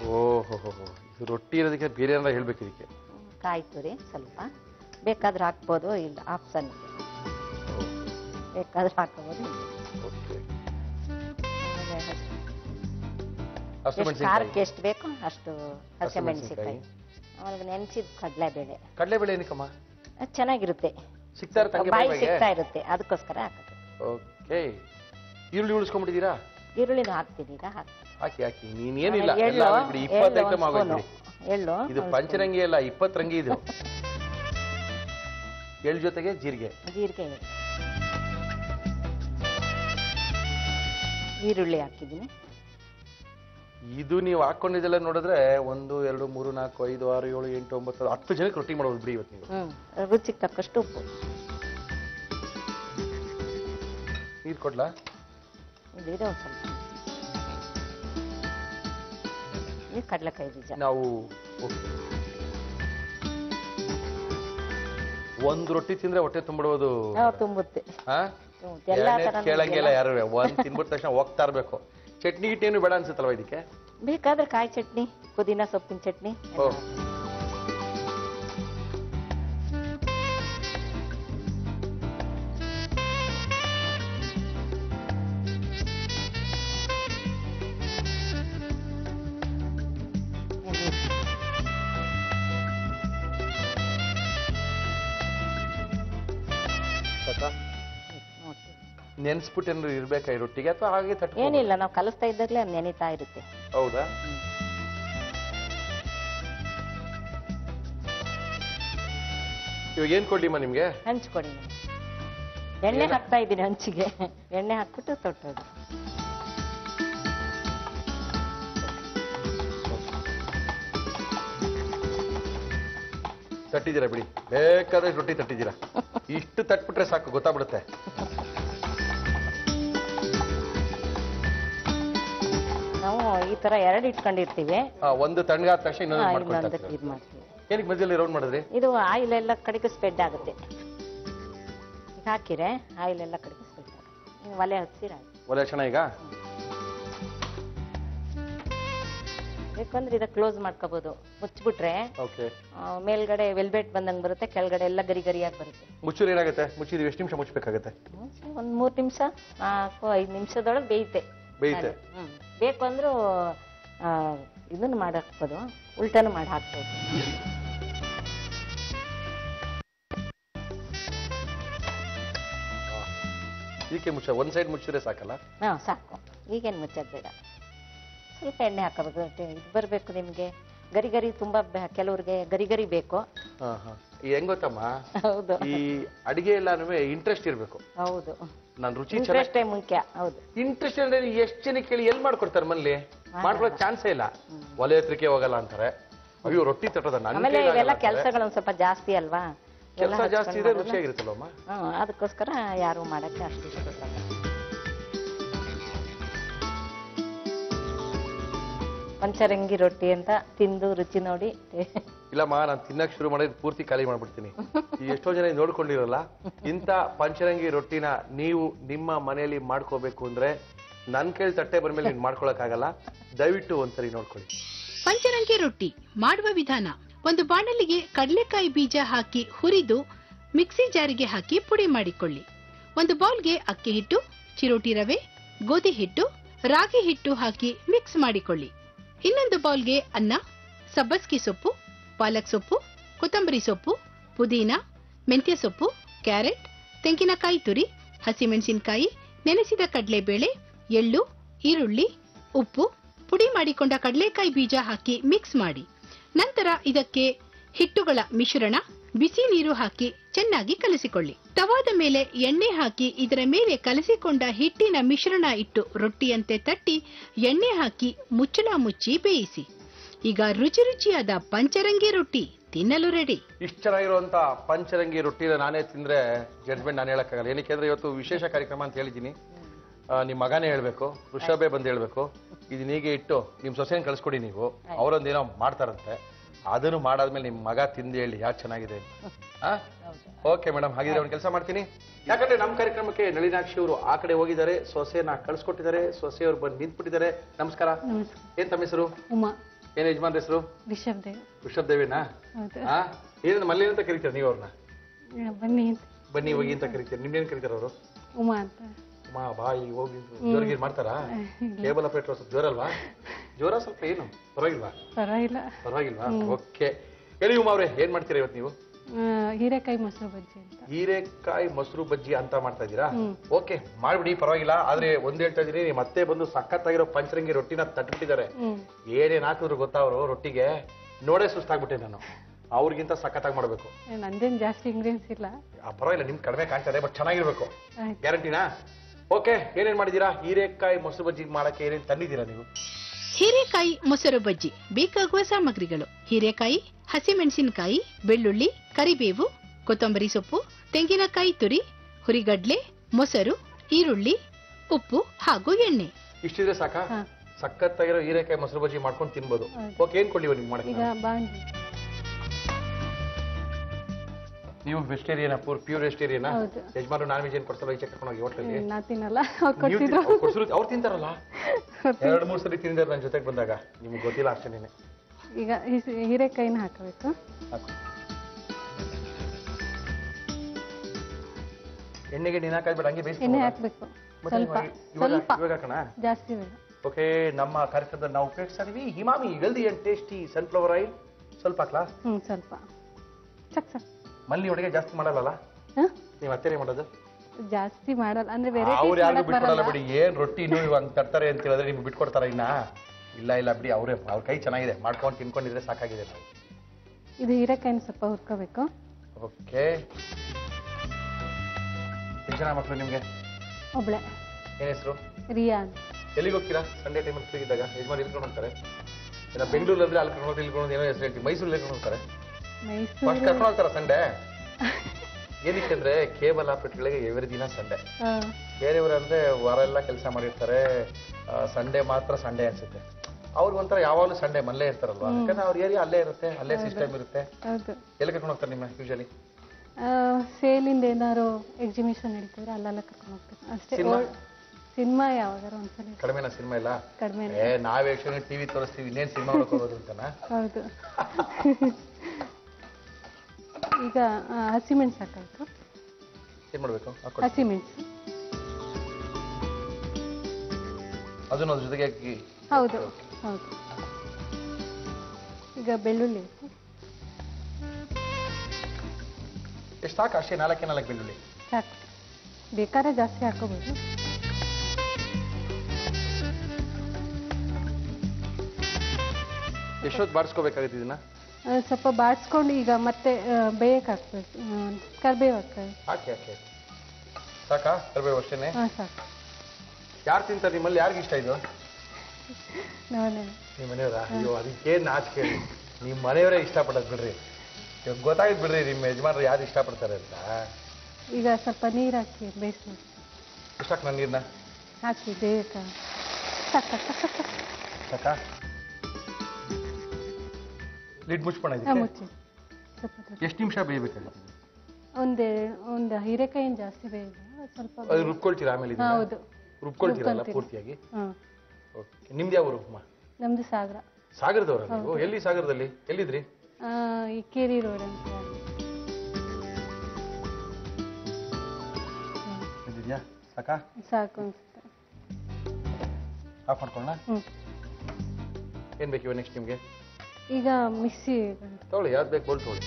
ಓಹೋ ಇದು ರೊಟ್ಟಿ ಇರೋದಕ್ಕೆ ಬೇರೆ ಏನಾರ ಹೇಳ್ಬೇಕು ಇದಕ್ಕೆ ಕಾಯಿ ತುರಿ ಸ್ವಲ್ಪ ಬೇಕಾದ್ರೆ ಹಾಕ್ಬೋದು ಇಲ್ಲ ಆಪ್ಷನ್ ಬೇಕಾದ್ರೆ ಹಾಕೋಬೋದು ಓಕೆ ಆಮೇಲೆ ಹಸಿ- ಹಸಿರು ಎಷ್ಟು ಮೆಣಸಿನಕಾಯಿ ಖಾರಕ್ಕೆ ಎಷ್ಟು ಬೇಕೋ ಅಷ್ಟು ಹಸಿಮೆಣಸಿನ್ಕಾಯಿ. ಹಸಿಮೆಣಸಿನಕಾಯಿ ಆಮೇಲೆ ನೆನೆಸಿದ ಕಡಲೆಬೇಳೆ ಕಡಲೆಬೇಳೆ ಏನಕ್ಕಮ್ಮ ಅದು ಚೆನ್ನಾಗಿರುತ್ತೆ ಸಿಗ್ತಾ ಇರುತ್ತೆ ಹಂಗೆ ಬಾಯಿ ಬಾಯಿಗೆ? ಸಿಗ್ತಾ ಇರುತ್ತೆ ಅದಕ್ಕೋಸ್ಕರ ಹಾಕೋದು ಓಕೆ ಈರುಳ್ಳಿ ಉಳಿಸ್ಕೊಂಡ್ಬಿಟ್ಟಿದ್ದೀರಾ ಈರುಳ್ಳಿನೂ ಹಾಕ್ತೀನಿ ಈಗ ಹಾಕ್ತೀನಿ ಹಾಕಿ ಹಾಕಿ ನೀನೇನಿಲ್ಲ ಆಮೇಲೆ ಎಲ್ಲ ಎಳ್ಳು ಆಗ್ಬಿಡಿ ಎಳ್ಳು ಇಪ್ಪತ್ತು ಒಂದು ಐಟಮ್ ಸ್ಪೂನು. ಆಗೋಗ್ಬಿಡಿ ಎಳ್ಳು ಇದು ಒಂದು ಪಂಚರಂಗಿ ಅಲ್ಲ ಇಪ್ಪತ್ತು ರಂಗಿ ಇದು ಎಳ್ಳು ಜೊತೆಗೆ ಜೀರಿಗೆ ಸ್ಪೂನು. ಜೀರಿಗೆ ಎಳ್ಳು. ಈರುಳ್ಳಿ ಹಾಕಿದ್ದೀನಿ ಇದು ನೀವು ಹಾಕೊಂಡಿದ್ದೆಲ್ಲ ನೋಡಿದ್ರೆ ಒಂದು ಎರಡು ಮೂರು ನಾಲ್ಕು ಐದು ಆರು ಏಳು ಎಂಟು ಒಂಬತ್ತು ಹತ್ತು ಜನಕ್ಕೆ ರೊಟ್ಟಿ ಮಾಡೋದು ಬಿಡಿ ಇವತ್ತು ನೀವು ಹ್ಮ್ ರುಚಿಗೆ ತಕ್ಕಷ್ಟು ಉಪ್ಪು ನೀರು ಕೊಡ್ಲಾ ಇದು ಇದೆ ಒಂದು ಸ್ವಲ್ಪ ಇದು ಕಡಲೆಕಾಯಿ ಬೀಜ ನಾವು ಓಕೆ. ಒಂದು ರೊಟ್ಟಿ ತಿಂದ್ರೆ ಹೊಟ್ಟೆ ತುಂಬಿಡ್ಬೋದು ನಾವು ತುಂಬುತ್ತೆ ಹಾ ತುಂಬುತ್ತೆ. ಎಲ್ಲಾ ಎರಡ್ನೇದ್ ಥರನೂ ಕೇಳಂಗಿಲ್ಲ ಇದೆಯಲ್ಲ. ಯಾರು ಒಂದ್ ತಿನ್ಬಿಟ್ಟ ತಕ್ಷಣ ಹೋಗ್ತಾ ಇರ್ಬೇಕು ಚಟ್ನಿ ಗಿಟ್ನಿ ಬೇಡ ಅನ್ಸುತ್ತಲ್ವಾ ಇದಕ್ಕೆ ಬೇಕಾದ್ರೆ ಕಾಯಿ ಚಟ್ನಿ ಪುದೀನ ಸೊಪ್ಪಿನ ಚಟ್ನಿ ಎಲ್ಲ ಓ. ಎಣ್ಣೆ. ಸಾಕಾ? ನೋಡ್ತೀನಿ. ನೆನ್ಸ್ಬಿಟ್ಟು ಏನಾದ್ರು ಇರ್ಬೇಕಾ ಈ ರೊಟ್ಟಿಗೆ ಅಥವಾ ಹಾಗೆ ತಟ್ಟ ಏನಿಲ್ಲ ನಾವು ಕಲಿಸ್ತಾ ಇದ್ದಾಗಲೇ ಅದು ನೆನೀತಾ ಇರುತ್ತೆ ಹೌದಾ ಇವಾಗ ಏನ್ ಕೊಡ್ಲಿಮ್ಮ ನಿಮ್ಗೆ ಹಂಚ್ಕೊಡಿ ನೀವು. ಎಣ್ಣೆ ಹಾಕ್ತಾ ಇದ್ದೀನಿ ಹಂಚಿಗೆ ಎಣ್ಣೆ ಹಾಕ್ಬಿಟ್ಟು ತೊಟ್ಟೋದು ತಟ್ಟಿದ್ದೀರಾ ಬಿಡಿ ಬೇಕಾದ್ರೆ ರೊಟ್ಟಿ ತಟ್ಟಿದ್ದೀರಾ ಇಷ್ಟು ತಟ್ಬಿಟ್ರೆ ಸಾಕು ಗೊತ್ತಾಗ್ಬಿಡುತ್ತೆ ನಾವು ಈ ತರ ಎರಡು ಇಟ್ಕೊಂಡಿರ್ತೀವಿ ಆ, ಒಂದು ತಣ್ಣಗಾದ ತಕ್ಷಣ ಇನ್ನೊಂದು ಹಾ, ಮಾಡ್ಕೊಳ್ತಾ ಇನ್ನೊಂದಕ್ಕೆ ಇರ್ತೀರಾ. ಇದು ಮಾಡ್ತೀವಿ ಏನಕ್ಕೆ ಮಧ್ಯದಲ್ಲಿ ರೌಂಡ್ ಮಾಡಿದ್ರಿ ಇದು ಆಯಿಲ್ ಎಲ್ಲ ಕಡೆಗೆ ಸ್ಪ್ರೆಡ್ ಆಗುತ್ತೆ ಈಗ ಹಾಕಿರೆ ಆಯಿಲ್ ಎಲ್ಲ ಕಡೆಗೆ ಸ್ಪ್ರೆಡ್ ಆಗುತ್ತೆ ನೀವು ಒಲೆ ಹಚ್ಚಿರ ಒಳ್ಳೆ ಕ್ಷಣ ಈಗ ಬೇಕಂದ್ರೆ ಇದಕ್ಕೆ ಕ್ಲೋಸ್ ಮಾಡ್ಕೋಬಹುದು ಮುಚ್ಚಿಬಿಟ್ರೆ ಓಕೆ ಆ, ಮೇಲ್ಗಡೆ ವೆಲ್ವೆಟ್ ಬಂದಂಗೆ ಬರುತ್ತೆ ಕೆಳಗಡೆ ಎಲ್ಲ ಗರಿ ಗರಿಯಾಗಿ ಬರುತ್ತೆ ಮುಚ್ಚೂರು ಏನಾಗುತ್ತೆ ಮುಚ್ಚಿದ್ವಿ ಎಷ್ಟು ನಿಮಿಷ ಮುಚ್ಚಬೇಕಾಗತ್ತೆ ಒಂದು ಮೂರು ನಿಮಿಷ ನಾಲ್ಕು ಐದು ನಿಮಿಷದೊಳಗೆ ಬೇಯುತ್ತೆ ಬೇಯುತ್ತೆ ಹ್ಮ್. ಬೇಕು ಅಂದ್ರೂ ಆ, ಇದನ್ನು ಮಾಡಿ ಹಾಕ್ಬೋದು ಉಲ್ಟನೂ ಮಾಡಿ ಹಾಕ್ಬೋದು ಇದಕ್ಕೆ ಮುಚ್ಚ ಒಂದ್ ಸೈಡ್ ಮುಚ್ಚಿದ್ರೆ ಸಾಕಲ್ಲ ಹಾಂ ಸಾಕು ಈಗೇನು ಮುಚ್ಚೋದು ಬೇಡ ಸ್ವಲ್ಪ ಎಣ್ಣೆ ಹಾಕೋಬೇಕು ಇದು ಬರಬೇಕು ನಿಮಗೆ ಗರಿ ಗರಿ ತುಂಬ ಕೆಲವ್ರಿಗೆ ಗರಿ ಗರಿ ಬೇಕು ಹಾ ಹಾ ಈ ಹೆಂಗ್ ಗೊತ್ತಮ್ಮ ಹೌದು ಈ ಅಡಿಗೆ ಎಲ್ಲಾನು ಇಂಟ್ರೆಸ್ಟ್ ಇರ್ಬೇಕು ಹೌದು ನಾನು ರುಚಿ ಚೆನ್ನಾಗಿ ಇಂಟ್ರೆಸ್ಟೇ ಮುಖ್ಯ ಹೌದು ಇಂಟ್ರೆಸ್ಟ್ ಅಂದ್ರೆ ಎಷ್ಟು ಜನಕ್ಕೆ ಕೇಳಿ ಎಲ್ಲಿ ಮಾಡ್ಕೊಡ್ತಾರೆ ಮನೇಲಿ ಮಾಡ್ಕೊಳಕ್ ಚಾನ್ಸೇ ಇಲ್ಲ ಒಲೆ ಹತ್ರಕ್ಕೆ ಹೋಗಲ್ಲ ಅಂತಾರೆ ಅಯ್ಯೋ ರೊಟ್ಟಿ ತಟ್ಟೋದ ನನ್ ಆಮೇಲೆ ಇವೆಲ್ಲ ಕೆಲಸಗಳು ಒಂದು ಸ್ವಲ್ಪ ಜಾಸ್ತಿ ಅಲ್ವಾ ಎಲ್ಲ ಕೆಲಸ ಜಾಸ್ತಿ ಇದೆ ಹಚ್ಕೊಂಡ್ ರುಚಿಯಾಗಿರುತ್ತಲ್ಲಮ್ಮ ಹ್ಮ್ ಅದಕ್ಕೋಸ್ಕರ ಯಾರು ಮಾಡಕ್ಕೆ ಅಷ್ಟು ಇಷ್ಟಪಡಲ್ಲ ಪಂಚರಂಗಿ ರೊಟ್ಟಿ ಅಂತ ತಿಂದು ರುಚಿ ನೋಡಿ ಇಲ್ಲಮ್ಮ ನಾನು ತಿನ್ನಕ್ ಶುರು ಮಾಡಿದ್ರೆ ಪೂರ್ತಿ ಖಾಲಿ ಮಾಡ್ಬಿಡ್ತೀನಿ ಈ ಎಷ್ಟೋ ಜನ ಇದ್ ನೋಡ್ಕೊಂಡಿರಲ್ಲ ಇಂಥ ಪಂಚರಂಗಿ ರೊಟ್ಟಿನ ನೀವು ನಿಮ್ಮ ಮನೆಯಲ್ಲಿ ಮಾಡ್ಕೋಬೇಕು ಅಂದ್ರೆ ನನ್ ಕೇಳಿ ತಟ್ಟೆ ಬಂದ್ಮೇಲೆ ನೀನ್ ಮಾಡ್ಕೊಳಕ್ಕಾಗಲ್ಲ ದಯವಿಟ್ಟು ಒಂದ್ಸರಿ ನೋಡ್ಕೊಳ್ಳಿ ಪಂಚರಂಗಿ ರೊಟ್ಟಿ ಮಾಡುವ ವಿಧಾನ ಒಂದು ಬಾಣಲಿಗೆ ಕಡಲೆಕಾಯಿ ಬೀಜ ಹಾಕಿ ಹುರಿದು ಮಿಕ್ಸಿ ಜಾರಿಗೆ ಹಾಕಿ ಪುಡಿ ಮಾಡಿಕೊಳ್ಳಿ ಒಂದು ಬೌಲ್ಗೆ ಅಕ್ಕಿ ಹಿಟ್ಟು ಚಿರೋಟಿ ರವೆ ಗೋಧಿ ಹಿಟ್ಟು ರಾಗಿ ಹಿಟ್ಟು ಹಾಕಿ ಮಿಕ್ಸ್ ಮಾಡಿಕೊಳ್ಳಿ ಇನ್ನೊಂದು ಬೌಲ್ಗೆ ಅನ್ನ ಸಬ್ಬಸ್ಗಿ ಸೊಪ್ಪು ಪಾಲಕ್ ಸೊಪ್ಪು ಕೊತ್ತಂಬರಿ ಸೊಪ್ಪು ಪುದೀನ ಮೆಂತ್ಯ ಸೊಪ್ಪು ಕ್ಯಾರೆಟ್ ತೆಂಗಿನಕಾಯಿ ತುರಿ ಹಸಿಮೆಣಸಿನಕಾಯಿ ನೆನೆಸಿದ ಕಡಲೆಬೇಳೆ ಎಳ್ಳು ಈರುಳ್ಳಿ ಉಪ್ಪು ಪುಡಿ ಮಾಡಿಕೊಂಡ ಕಡಲೆಕಾಯಿ ಬೀಜ ಹಾಕಿ ಮಿಕ್ಸ್ ಮಾಡಿ ನಂತರ ಇದಕ್ಕೆ ಹಿಟ್ಟುಗಳ ಮಿಶ್ರಣ ಬಿಸಿ ನೀರು ಹಾಕಿ ಚೆನ್ನಾಗಿ ಕಲಸಿಕೊಳ್ಳಿ ತವಾದ ಮೇಲೆ ಎಣ್ಣೆ ಹಾಕಿ ಇದರ ಮೇಲೆ ಕಲಸಿಕೊಂಡ ಹಿಟ್ಟಿನ ಮಿಶ್ರಣ ಇಟ್ಟು ರೊಟ್ಟಿಯಂತೆ ತಟ್ಟಿ ಎಣ್ಣೆ ಹಾಕಿ ಮುಚ್ಚಳ ಮುಚ್ಚಿ ಬೇಯಿಸಿ ಈಗ ರುಚಿ ರುಚಿಯಾದ ಪಂಚರಂಗಿ ರೊಟ್ಟಿ ತಿನ್ನಲು ರೆಡಿ ಇಷ್ಟು ಚೆನ್ನಾಗಿರುವಂತ ಪಂಚರಂಗಿ ರೊಟ್ಟಿನ ನಾನೇ ತಿಂದ್ರೆ ಜಡ್ಜ್ಮೆಂಟ್ ನಾನು ಹೇಳಕ್ಕಾಗಲ್ಲ ಏನಕ್ಕೆ ಅಂದ್ರೆ ಇವತ್ತು ವಿಶೇಷ ಕಾರ್ಯಕ್ರಮ ಅಂತ ಹೇಳಿದ್ದೀನಿ ಆ, ನಿಮ್ ಮಗನೇ ಹೇಳ್ಬೇಕು ಋಷಭೆ ಬಂದು ಹೇಳ್ಬೇಕು ಇದನ್ನ ಹೀಗೆ ಇಟ್ಟು ನಿಮ್ ಸೊಸೆನ ಕಳ್ಸ್ಕೊಡಿ ನೀವು ಅವರೊಂದೇನೋ ಮಾಡ್ತಾರಂತೆ ಅದನ್ನು ಮಾಡಾದ್ಮೇಲೆ ನಿಮ್ ಮಗ ತಿಂದು ಹೇಳಿ ಯಾಕೆ ಚೆನ್ನಾಗಿದೆ ಓಕೆ ಮೇಡಮ್ ಹಾಗಿದ್ರೆ ಒಂದು ಕೆಲಸ ಮಾಡ್ತೀನಿ ಯಾಕಂದ್ರೆ ನಮ್ಮ ಕಾರ್ಯಕ್ರಮಕ್ಕೆ ನಳಿನಾಕ್ಷಿ ಅವರು ಆ ಕಡೆ ಹೋಗಿದ್ದಾರೆ ಸೊಸೆನ ಕಳ್ಸ್ಕೊಟ್ಟಿದ್ದಾರೆ ಸೊಸೆಯವರು ಬಂದು ನಿಂತ್ಬಿಟ್ಟಿದ್ದಾರೆ ನಮಸ್ಕಾರ ಏನ್ ತಮ್ಮ ಹೆಸರು ಉಮಾ ಏನ್ ಯಜಮಾನ್ ಹೆಸರು ರಿಷಬ್ ದೇವ್ ಋಷಭ್ ದೇವಿನಾ ಹೌದು ಹಾ ಏನಂದ್ರೆ ಮಲ್ಲಿ ಅಂತ ಕರೀತಾರೆ ನೀವು ಅವ್ರನ್ನ ಆ, ಬನ್ನಿ ಅಂತ ಬನ್ನಿ ಹೋಗಿ ಅಂತ ಕರೀತಾರೆ ನಿಮ್ನೇನ್ ಕರೀತಾರೆ ಅವರು ಉಮಾ ಅಂತ ಮಾ ಬಾಯಿ ಹೋಗಿ ಜೋರ್ಗೀರ್ ಮಾಡ್ತಾರಾ ಕೇಬಲ್ ಆಪರೇಟರ್ ಸ್ವಲ್ಪ ಜೋರ ಅಲ್ವಾ ಜೋರ ಸ್ವಲ್ಪ ಏನು ಪರವಾಗಿಲ್ವಾ ಪರವಾಗಿಲ್ಲ ಪರವಾಗಿಲ್ವಾ ಓಕೆ ಹೇಳಿ ಉಮಾ ಅವ್ರೆ ಏನ್ ಮಾಡ್ತೀರಾ ಇವತ್ತು ನೀವು ಆ, ಹೀರೆಕಾಯಿ ಮೊಸರು ಬಜ್ಜಿ ಅಂತ ಹೀರೆಕಾಯಿ ಮೊಸರು ಬಜ್ಜಿ ಅಂತ ಮಾಡ್ತಾ ಇದ್ದೀರಾ ಓಕೆ ಮಾಡ್ಬಿಡಿ ಪರವಾಗಿಲ್ಲ ಆದ್ರೆ ಒಂದ್ ಹೇಳ್ತಾ ಇದೀನಿ ನಿಮ್ ಮತ್ತೆ ಬಂದು ಸಖತ್ತಾಗಿರೋ ಪಂಚರಂಗಿ ರೊಟ್ಟಿನ ತಟ್ಬಿಟ್ಟಿದ್ದಾರೆ ಹ್ಮ್ ಏನೇನ್ ಹಾಕಿದ್ರು ಗೊತ್ತಾ ಅವರು ರೊಟ್ಟಿಗೆ ನೋಡೇ ಸುಸ್ತಾಗ್ಬಿಟ್ಟೆ ನಾನು ಅವ್ರಿಗಿಂತ ಸಖತ್ತಾಗಿ ಮಾಡ್ಬೇಕು ಏ, ನಂದೇನ್ ಜಾಸ್ತಿ ಇಂಗ್ರೀಡಿಯನ್ಸ್ ಇಲ್ಲ ಆ, ಪರವಾಗಿಲ್ಲ ನಿಮ್ ಕಡಿಮೆ ಕಾಣ್ತದೆ ಬಟ್ ಚೆನ್ನಾಗಿರ್ಬೇಕು ಆಯ್ತು. ಗ್ಯಾರಂಟಿನಾ ಓಕೆ ಏನೇನ್ ಮಾಡಿದೀರಾ ಹೀರೆಕಾಯಿ ಮೊಸರು ಬಜ್ಜಿ ಮಾಡಕ್ಕೆ ಏನೇನ್ ತಂದಿದ್ದೀರಾ ನೀವು ಹೀರೆಕಾಯಿ ಮೊಸರು ಬಜ್ಜಿ ಬೇಕಾಗುವ ಸಾಮಗ್ರಿಗಳು ಹೀರೆಕಾಯಿ ಹಸಿಮೆಣಸಿನಕಾಯಿ ಬೆಳ್ಳುಳ್ಳಿ ಕರಿಬೇವು ಕೊತ್ತಂಬರಿ ಸೊಪ್ಪು ತೆಂಗಿನಕಾಯಿ ತುರಿ ಹುರಿಗಡ್ಲೆ ಮೊಸರು ಈರುಳ್ಳಿ ಉಪ್ಪು ಹಾಗೂ ಎಣ್ಣೆ ಇಷ್ಟಿದ್ರೆ ಸಾಕಾ ಹಾ. ಸಖತ್ತಾಗಿರೋ ಹೀರೆಕಾಯಿ ಮೊಸರು ಬಜ್ಜಿ ಮಾಡ್ಕೊಂಡು ತಿನ್ಬೋದು ಹೌದು. ಓಕೆ ಏನ್ ಕೊಡ್ಲಿವ ನಿಮ್ಗೆ ಮಾಡಕ್ಕೆ ಈಗ ಬಾಂಡ್ಲಿ ನೀವು ವೆಜಿಟೇರಿಯನ್ ಪೂರ್ ಪ್ಯೂರ್ ವೆಜಿಟೇರಿಯನ್ ಹೌದು. ಯಜಮಾನು ನಾನ್ ವೆಜ್ ಏನ್ ಕೊಡ್ಸಲ್ಲ ಈಚೆ ಕರ್ಕೊಂಡು ಹೋಗಿ ಹೋಟ್ಲಲ್ಲಿ ನಾ ತಿನ್ನಲ್ಲ ಅವ್ರು ಕೊಡ್ತಿದ್ರು ಅವ್ರು ತಿಂತಾರಲ್ಲ ಎರಡ್ ಮೂರ್ ಸರಿ ತಿಂದಿದ್ದಾರೆ ನನ್ನ ಜೊತೆಗೆ ಬಂದಾಗ ನಿಮ್ಗೆ ಗೊತ್ತಿಲ್ಲ ಅಷ್ಟೇನೆ ಈಗ ಹಿಸ್- ಹೀರೆಕಾಯಿನ ಹಾಕಬೇಕು ಎಣ್ಣೆಗೆ ನೀನ್ ಹಾಕಾದ್ಬೇಡ ಹಂಗೆ ಬೇಯಿಸಿ ಎಣ್ಣೆ ಹಾಕ್ಬೇಕು ಸ್ವಲ್ಪ ಸ್ವಲ್ಪ ಇವಾಗ ಹಾಕೋಣ ಜಾಸ್ತಿ ಬೇಡ ಓಕೆ ನಮ್ಮ ಕಾರ್ಯಕ್ರಮದಲ್ಲಿ ನಾವು ಉಪಯೋಗಿಸ್ತಾ ಇದೀವಿ Himami healthy and tasty sunflower oil ಸ್ವಲ್ಪ ಹಾಕ್ಲಾ ಹ್ಮ್ ಸ್ವಲ್ಪ ಚಕ್ ಚಕ್ ಮಲ್ಲಿ ಒಳಗೆ ಜಾಸ್ತಿ ಮಾಡಲ್ಲ ಹ? ನೀವು ಅತ್ತೇನೆ ಮಾಡೋದು ಜಾಸ್ತಿ ಮಾಡಲ್ಲ ಅಂದ್ರೆ ಅವ್ರು ಯಾರಿಗೂ ವೆರೈಟಿ ಬಿಟ್ಕೊಡಲ್ಲ ಬಿಡಿ ಏನ್ ರೊಟ್ಟಿ ನೀವು ಹಂಗ್ ತರ್ತಾರೆ ಅಂತ ಹೇಳಿದ್ರೆ ನಿಮ್ಗೆ ಬಿಟ್ಕೊಡ್ತಾರ ಇನ್ನ ಇಲ್ಲ ಇಲ್ಲ ಬಿಡಿ ಅವರೇ ಅವ್ರ ಕೈ ಚೆನ್ನಾಗಿದೆ ಮಾಡ್ಕೊಂಡು ತಿನ್ಕೊಂಡಿದ್ರೆ ಸಾಕಾಗಿದೆ ನಾವು ಇದು ಹೀರೆಕಾಯಿನ ಸ್ವಲ್ಪ ಹುರ್ಕೋಬೇಕು ಓಕೆ ಎಷ್ಟು ಜನ ಮಕ್ಕಳು ನಿಮ್ಗೆ ಒಬ್ಳೆ ಏನ್ ಹೆಸರು ರಿಯಾ ಅಂತ ಎಲ್ಲಿಗೆ ಹೋಗ್ತೀರಾ ಸಂಡೇ ಟೈಮಲ್ಲಿ ಫ್ರೀ ಇದ್ದಾಗ ಯಜಮಾನ್ ಇಲ್ಕೊಂಡು ಹೋಗ್ತಾರೆ ಇಲ್ಲ ಬೆಂಗಳೂರಲ್ಲಿ ಅಂದ್ರೆ ಅಲ್ಲಿ ಕರ್ಕೊಂಡು ಹೋಗ್ತಾರೆ, ಇಲ್ಲಿ ಕರ್ಕೊಂಡು ಏನೋ ಹೆಸರು ಹೇಳ್ತೀವಿ ಮೈಸೂರಲ್ಲಿ ಕರ್ಕೊಂಡು ಹೋಗ್ತಾರೆ ಫಸ್ಟ್ ಮೈಸೂರು ಕರ್ಕೊಂಡು ಹೋಗ್ತಾರ ಸಂಡೇ ಏನಕ್ಕೆ ಅಂದ್ರೆ ಕೇಬಲ್ ಆಪರೇಟರ್ಗಳಿಗೆ ಎವ್ರಿ ದಿನ ಸಂಡೇ ಹಾ, ಬೇರೆಯವರು ಅಂದ್ರೆ ವಾರ ಎಲ್ಲ ಕೆಲಸ ಮಾಡಿರ್ತಾರೆ ಸಂಡೇ ಮಾತ್ರ ಸಂಡೇ ಅನ್ಸುತ್ತೆ ಅವ್ರಿಗೆ ಒಂಥರ ಯಾವಾಗಲೂ ಸಂಡೇ ಮಲ್ಲೇ ಇರ್ತಾರಲ್ವಾ ಯಾಕಂದ್ರೆ ಅವ್ರ ಏರಿಯಾ ಅಲ್ಲೇ ಇರುತ್ತೆ ಅಲ್ಲೇ ಸಿಸ್ಟಮ್ ಇರುತ್ತೆ ಹೌದು ಎಲ್ಲಿ ಕರ್ಕೊಂಡು ಹೋಗ್ತಾರೆ ನಿಮ್ಮ ಯೂಶಲಿ ಸೇಲಿಂದ ಏನಾದ್ರು ಎಕ್ಸಿಬಿಷನ್ ನಡೀತಿದ್ರೆ ಅಲ್ಲೆಲ್ಲ ಕರ್ಕೊಂಡು ಹೋಗ್ತಾರೆ ಅಷ್ಟೇ ಸಿನಿಮಾ? ಸಿನಿಮಾ ಯಾವಾಗಾರ ಒಂದ್ಸಲ ಕಡಿಮೆನಾ ಸಿನಿಮಾ ಇಲ್ಲ ಕಡಿಮೆ ಏ ನಾವ್ ಯಕ್ಷಣ ಟಿವಿ ತೋರಿಸ್ತೀವಿ ಇನ್ನೇನ್ ಸಿನಿಮಾ ನೋಡ್ಕೋಬೋದು ಅಂತನಾ ಹೌದು ಈಗ ಆ, ಹಸಿಮೆಣಸು ಹಾಕಬೇಕು ಏನ್ ಮಾಡ್ಬೇಕು ಹಾಕೊಳ್ಳಿ ಹಸಿಮೆಣಸು ಅದನ್ನ ಅದ್ರ ಜೊತೆಗೆ ಹಾಕಿ ಹೌದು ಹೌದು ಈಗ ಬೆಳ್ಳುಳ್ಳಿ ಹಾಕು. ಎಷ್ಟು ಸಾಕು ಅಷ್ಟೇ ನಾಲ್ಕೇ ನಾಲ್ಕು ಬೆಳ್ಳುಳ್ಳಿ ಸಾಕು ಬೇಕಾದ್ರೆ ಜಾಸ್ತಿ ಹಾಕೋಬೋದು ಎಷ್ಟೊತ್ತು ಬಾಡಿಸ್ಕೋಬೇಕಾಗುತ್ತೆ ಇದನ್ನ ಆ, ಸ್ವಲ್ಪ ಬಾಡಿಸ್ಕೊಂಡು ಈಗ ಮತ್ತೆ ಬೇಯಕ್ಕೆ ಹಾಕ್ಬೇಕು ಕರ್ಬೇವು ಹಾಕ್ಬೇಕು ಹಾಕಿ ಹಾಕಿ ಸಾಕಾ ಕರ್ಬೇವು ಅಷ್ಟೇನೆ ಹಾಂ ಸಾಕು ಯಾರು ತಿಂತಾರೆ ನಿಮ್ಮಲ್ಲಿ ಯಾರಿಗೆ ಇಷ್ಟ ಇದು ನಾನೇ ನಿಮ್ಮ ಮನೆಯವರ ಅಯ್ಯೋ ಅದಕ್ಕೇನು ನಾಚಿಕೆ ನಿಮ್ಮ ಮನೆಯವರೇ ಇಷ್ಟಪಡೋದು ಬಿಡ್ರಿ ಇವಾಗ ಗೊತ್ತಾಗಿದ್ ಬಿಡ್ರಿ ನಿಮ್ಮ ಯಜಮಾನ್ರು ಯಾರು ಇಷ್ಟಪಡ್ತಾರೆ ಅಂತ ಈಗ ಸ್ವಲ್ಪ ನೀರು ಹಾಕಿ ಬೇಯಿಸಿ ಇಷ್ಟಾಕ್ ನನ್ನ ನೀರನ್ನ ಹಾಕಿ ಬೇಯಕ್ಕೆ ಸಾಕು ಸಾಕು ಸಾಕು ಸಾಕು ಸಾಕಾ ಲಿಡ್ ಮುಚ್ಕೋಣ ಹಾಂ ಮುಚ್ಚಿ ಸ್ವಲ್ಪ ಹೊತ್ತು. ಎಷ್ಟು ನಿಮಿಷ ಬೇಯಬೇಕಾಗುತ್ತೆ ಒಂದೇ ಒಂದು ಹೀರೆಕಾಯಿನ ಜಾಸ್ತಿ ಬೇಯಿಲ್ಲ ಸ್ವಲ್ಪ ಅದು ರುಬ್ಕೊಳ್ತೀರಾ ಆಮೇಲೆ ಇದನ್ನ? ಹೌದು ರುಬ್ಕೊಳ್ತೀರಲ್ಲ ರುಬ್ಕೊಳ್ತೀನಿ. ಪೂರ್ತಿಯಾಗಿ ಹಾಂ ಓಕೆ ನಿಮ್ದು ಯಾವ ಅಮ್ಮ ನಮ್ದು ಸಾಗರ ಸಾಗರದವ್ರ ನೀವು ಎಲ್ಲಿ ಸಾಗರದಲ್ಲಿ ಎಲ್ಲಿದ್ರಿ ಆ, ಈ ಕೇರಿ ರೋಡ್ ಅಂತ ಇದ್ದಿದ್ಯಾ ಸಾಕಾ ಸಾಕು ಅನ್ಸುತ್ತೆ ಆಫ್ ಮಾಡ್ಕೊಳ್ಳೋಣ ಹ್ಞೂ ಏನ್ ಬೇಕು ಇವಾಗ ನೆಕ್ಸ್ಟ್ ನಿಮ್ಗೆ ಈಗ ಮಿಕ್ಸಿ ತಗೊಳ್ಳಿ ಯಾವ್ದು ಬೇಕು ಬೋಲ್ ತಗೊಳ್ಳಿ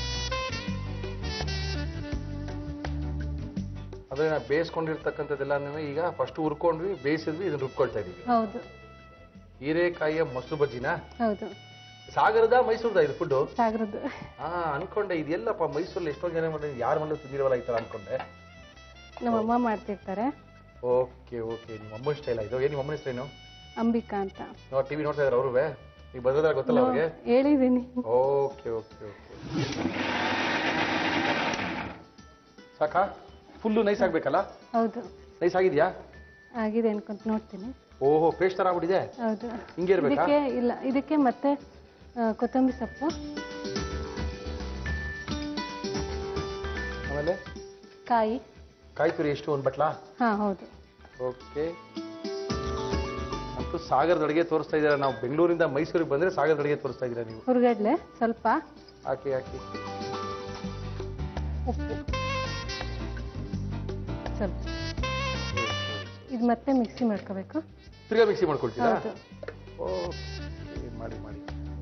ಅದನ್ನ ಬೇಯಿಸ್ಕೊಂಡಿರ್ತಕ್ಕಂಥದ್ದೆಲ್ಲ ಈಗ ಫಸ್ಟ್ ಹುರ್ಕೊಂಡ್ವಿ ಬೇಯಿಸಿದ್ವಿ ಇದನ್ನ ರುಬ್ಕೊಳ್ತಾ ಇದೀವಿ ಹೌದು ಹೀರೆಕಾಯಿಯ ಮೊಸರು ಬಜ್ಜಿನ ಹೌದು ಸಾಗರದ ಮೈಸೂರದ ಇದು ಫುಡ್ ಸಾಗರದ್ದು ಹಾ ಅನ್ಕೊಂಡೆ ಇದೆಲ್ಲಪ್ಪ ಮೈಸೂರಲ್ಲಿ ಎಷ್ಟೊಂದು ಜನ ಮಾಡಿ ಯಾರ ಮನೇಲಿ ತಿಂದಿರವಲ್ಲ ಈ ತರ ಅನ್ಕೊಂಡೆ ನಮ್ಮ ಅಮ್ಮ ಮಾಡ್ತಿರ್ತಾರೆ ಓಕೆ ಓಕೆ ನಿಮ್ಮ ಅಮ್ಮನ ಸ್ಟೈಲ್ ಇದು ಏನ್ ನಿಮ್ಮ ಅಮ್ಮನ ಹೆಸರು ಏನು ಅಂಬಿಕಾ ಅಂತ ನಾವು ಟಿವಿ ನೋಡ್ತಾ ಇದಾರೆ ಅವ್ರುವೆ ನೀವು ಬಂದ್ರೆ ಗೊತ್ತಲ್ಲ ಅವ್ರಿಗೆ ಹೇಳಿದ್ದೀನಿ ಓಕೆ ಓಕೆ ಓಕೆ ಸಾಕಾ ಫುಲ್ಲು ನೈಸ್ ಆಗ್ಬೇಕಲ್ಲ ಹೌದು ನೈಸ್ ಆಗಿದ್ಯಾ ಆಗಿದೆ ಅನ್ಕೊಂತ ನೋಡ್ತೀನಿ ಓಹೋ ಪೇಸ್ಟ್ ತರ ಆಗ್ಬಿಟ್ಟಿದೆ ಹೌದು ಹಿಂಗೆ ಇರ್ಬೇಕಾ ಇದಕ್ಕೆ ಇಲ್ಲ ಇದಕ್ಕೆ ಮತ್ತೆ ಆ, ಕೊತ್ತಂಬರಿ ಸೊಪ್ಪು ಆಮೇಲೆ ಕಾಯಿ ಕಾಯಿ ತುರಿ ಎಷ್ಟು ಒಂದು ಬಟ್ಲಾ ಹಾ ಹೌದು ಓಕೆ ಇವತ್ತು ಸಾಗರದ ಅಡುಗೆ ತೋರಿಸ್ತಾ ಇದ್ದೀರಾ ನಾವು ಬೆಂಗಳೂರಿಂದ ಮೈಸೂರಿಗೆ ಬಂದ್ರೆ ಸಾಗರದ ಅಡುಗೆ ತೋರಿಸ್ತಾ ಇದ್ದೀರಾ ನೀವು ಹುರ್ಗಡ್ಲೆ ಸ್ವಲ್ಪ ಹಾಕಿ ಹಾಕಿ ಉಪ್ಪು ಸ್ವಲ್ಪ ಇದು ಮತ್ತೆ ಮಿಕ್ಸಿ ಮಾಡ್ಕೋಬೇಕು ತಿರ್ಗಾ ಮಿಕ್ಸಿ ಮಾಡ್ಕೊಳ್ತೀರಾ ಹೌದು ಓಕೆ ಮಾಡಿ ಮಾಡಿ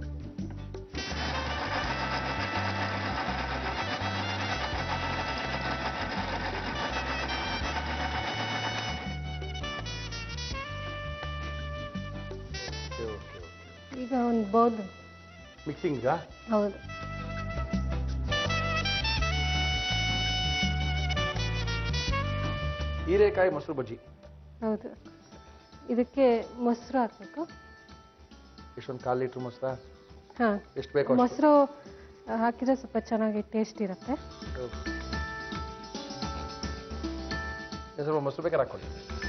ಓಕೆ ಓಕೆ ಓಕೆ ಈಗ ಒಂದು ಬೌಲ್ ಮಿಕ್ಸಿಂಗಾ ಹೌದು ಹೀರೆಕಾಯಿ ಮೊಸರು ಬಜ್ಜಿ ಹೌದು ಇದಕ್ಕೆ ಮೊಸರು ಹಾಕ್ಬೇಕು ಎಷ್ಟೊಂದು ಕಾಲು ಲೀಟ್ರ್ ಮೊಸರಾ ಹಾಂ ಎಷ್ಟು ಬೇಕು ಅಷ್ಟು? ಮೊಸರು ಹಾಕಿದ್ರೆ ಸ್ವಲ್ಪ ಚೆನ್ನಾಗಿ ಟೇಸ್ಟ್ ಇರುತ್ತೆ ಇನ್ನು ಸ್ವಲ್ಪ ಮೊಸರು ಬೇಕಾದ್ರೆ ಹಾಕೊಳ್ಳಿ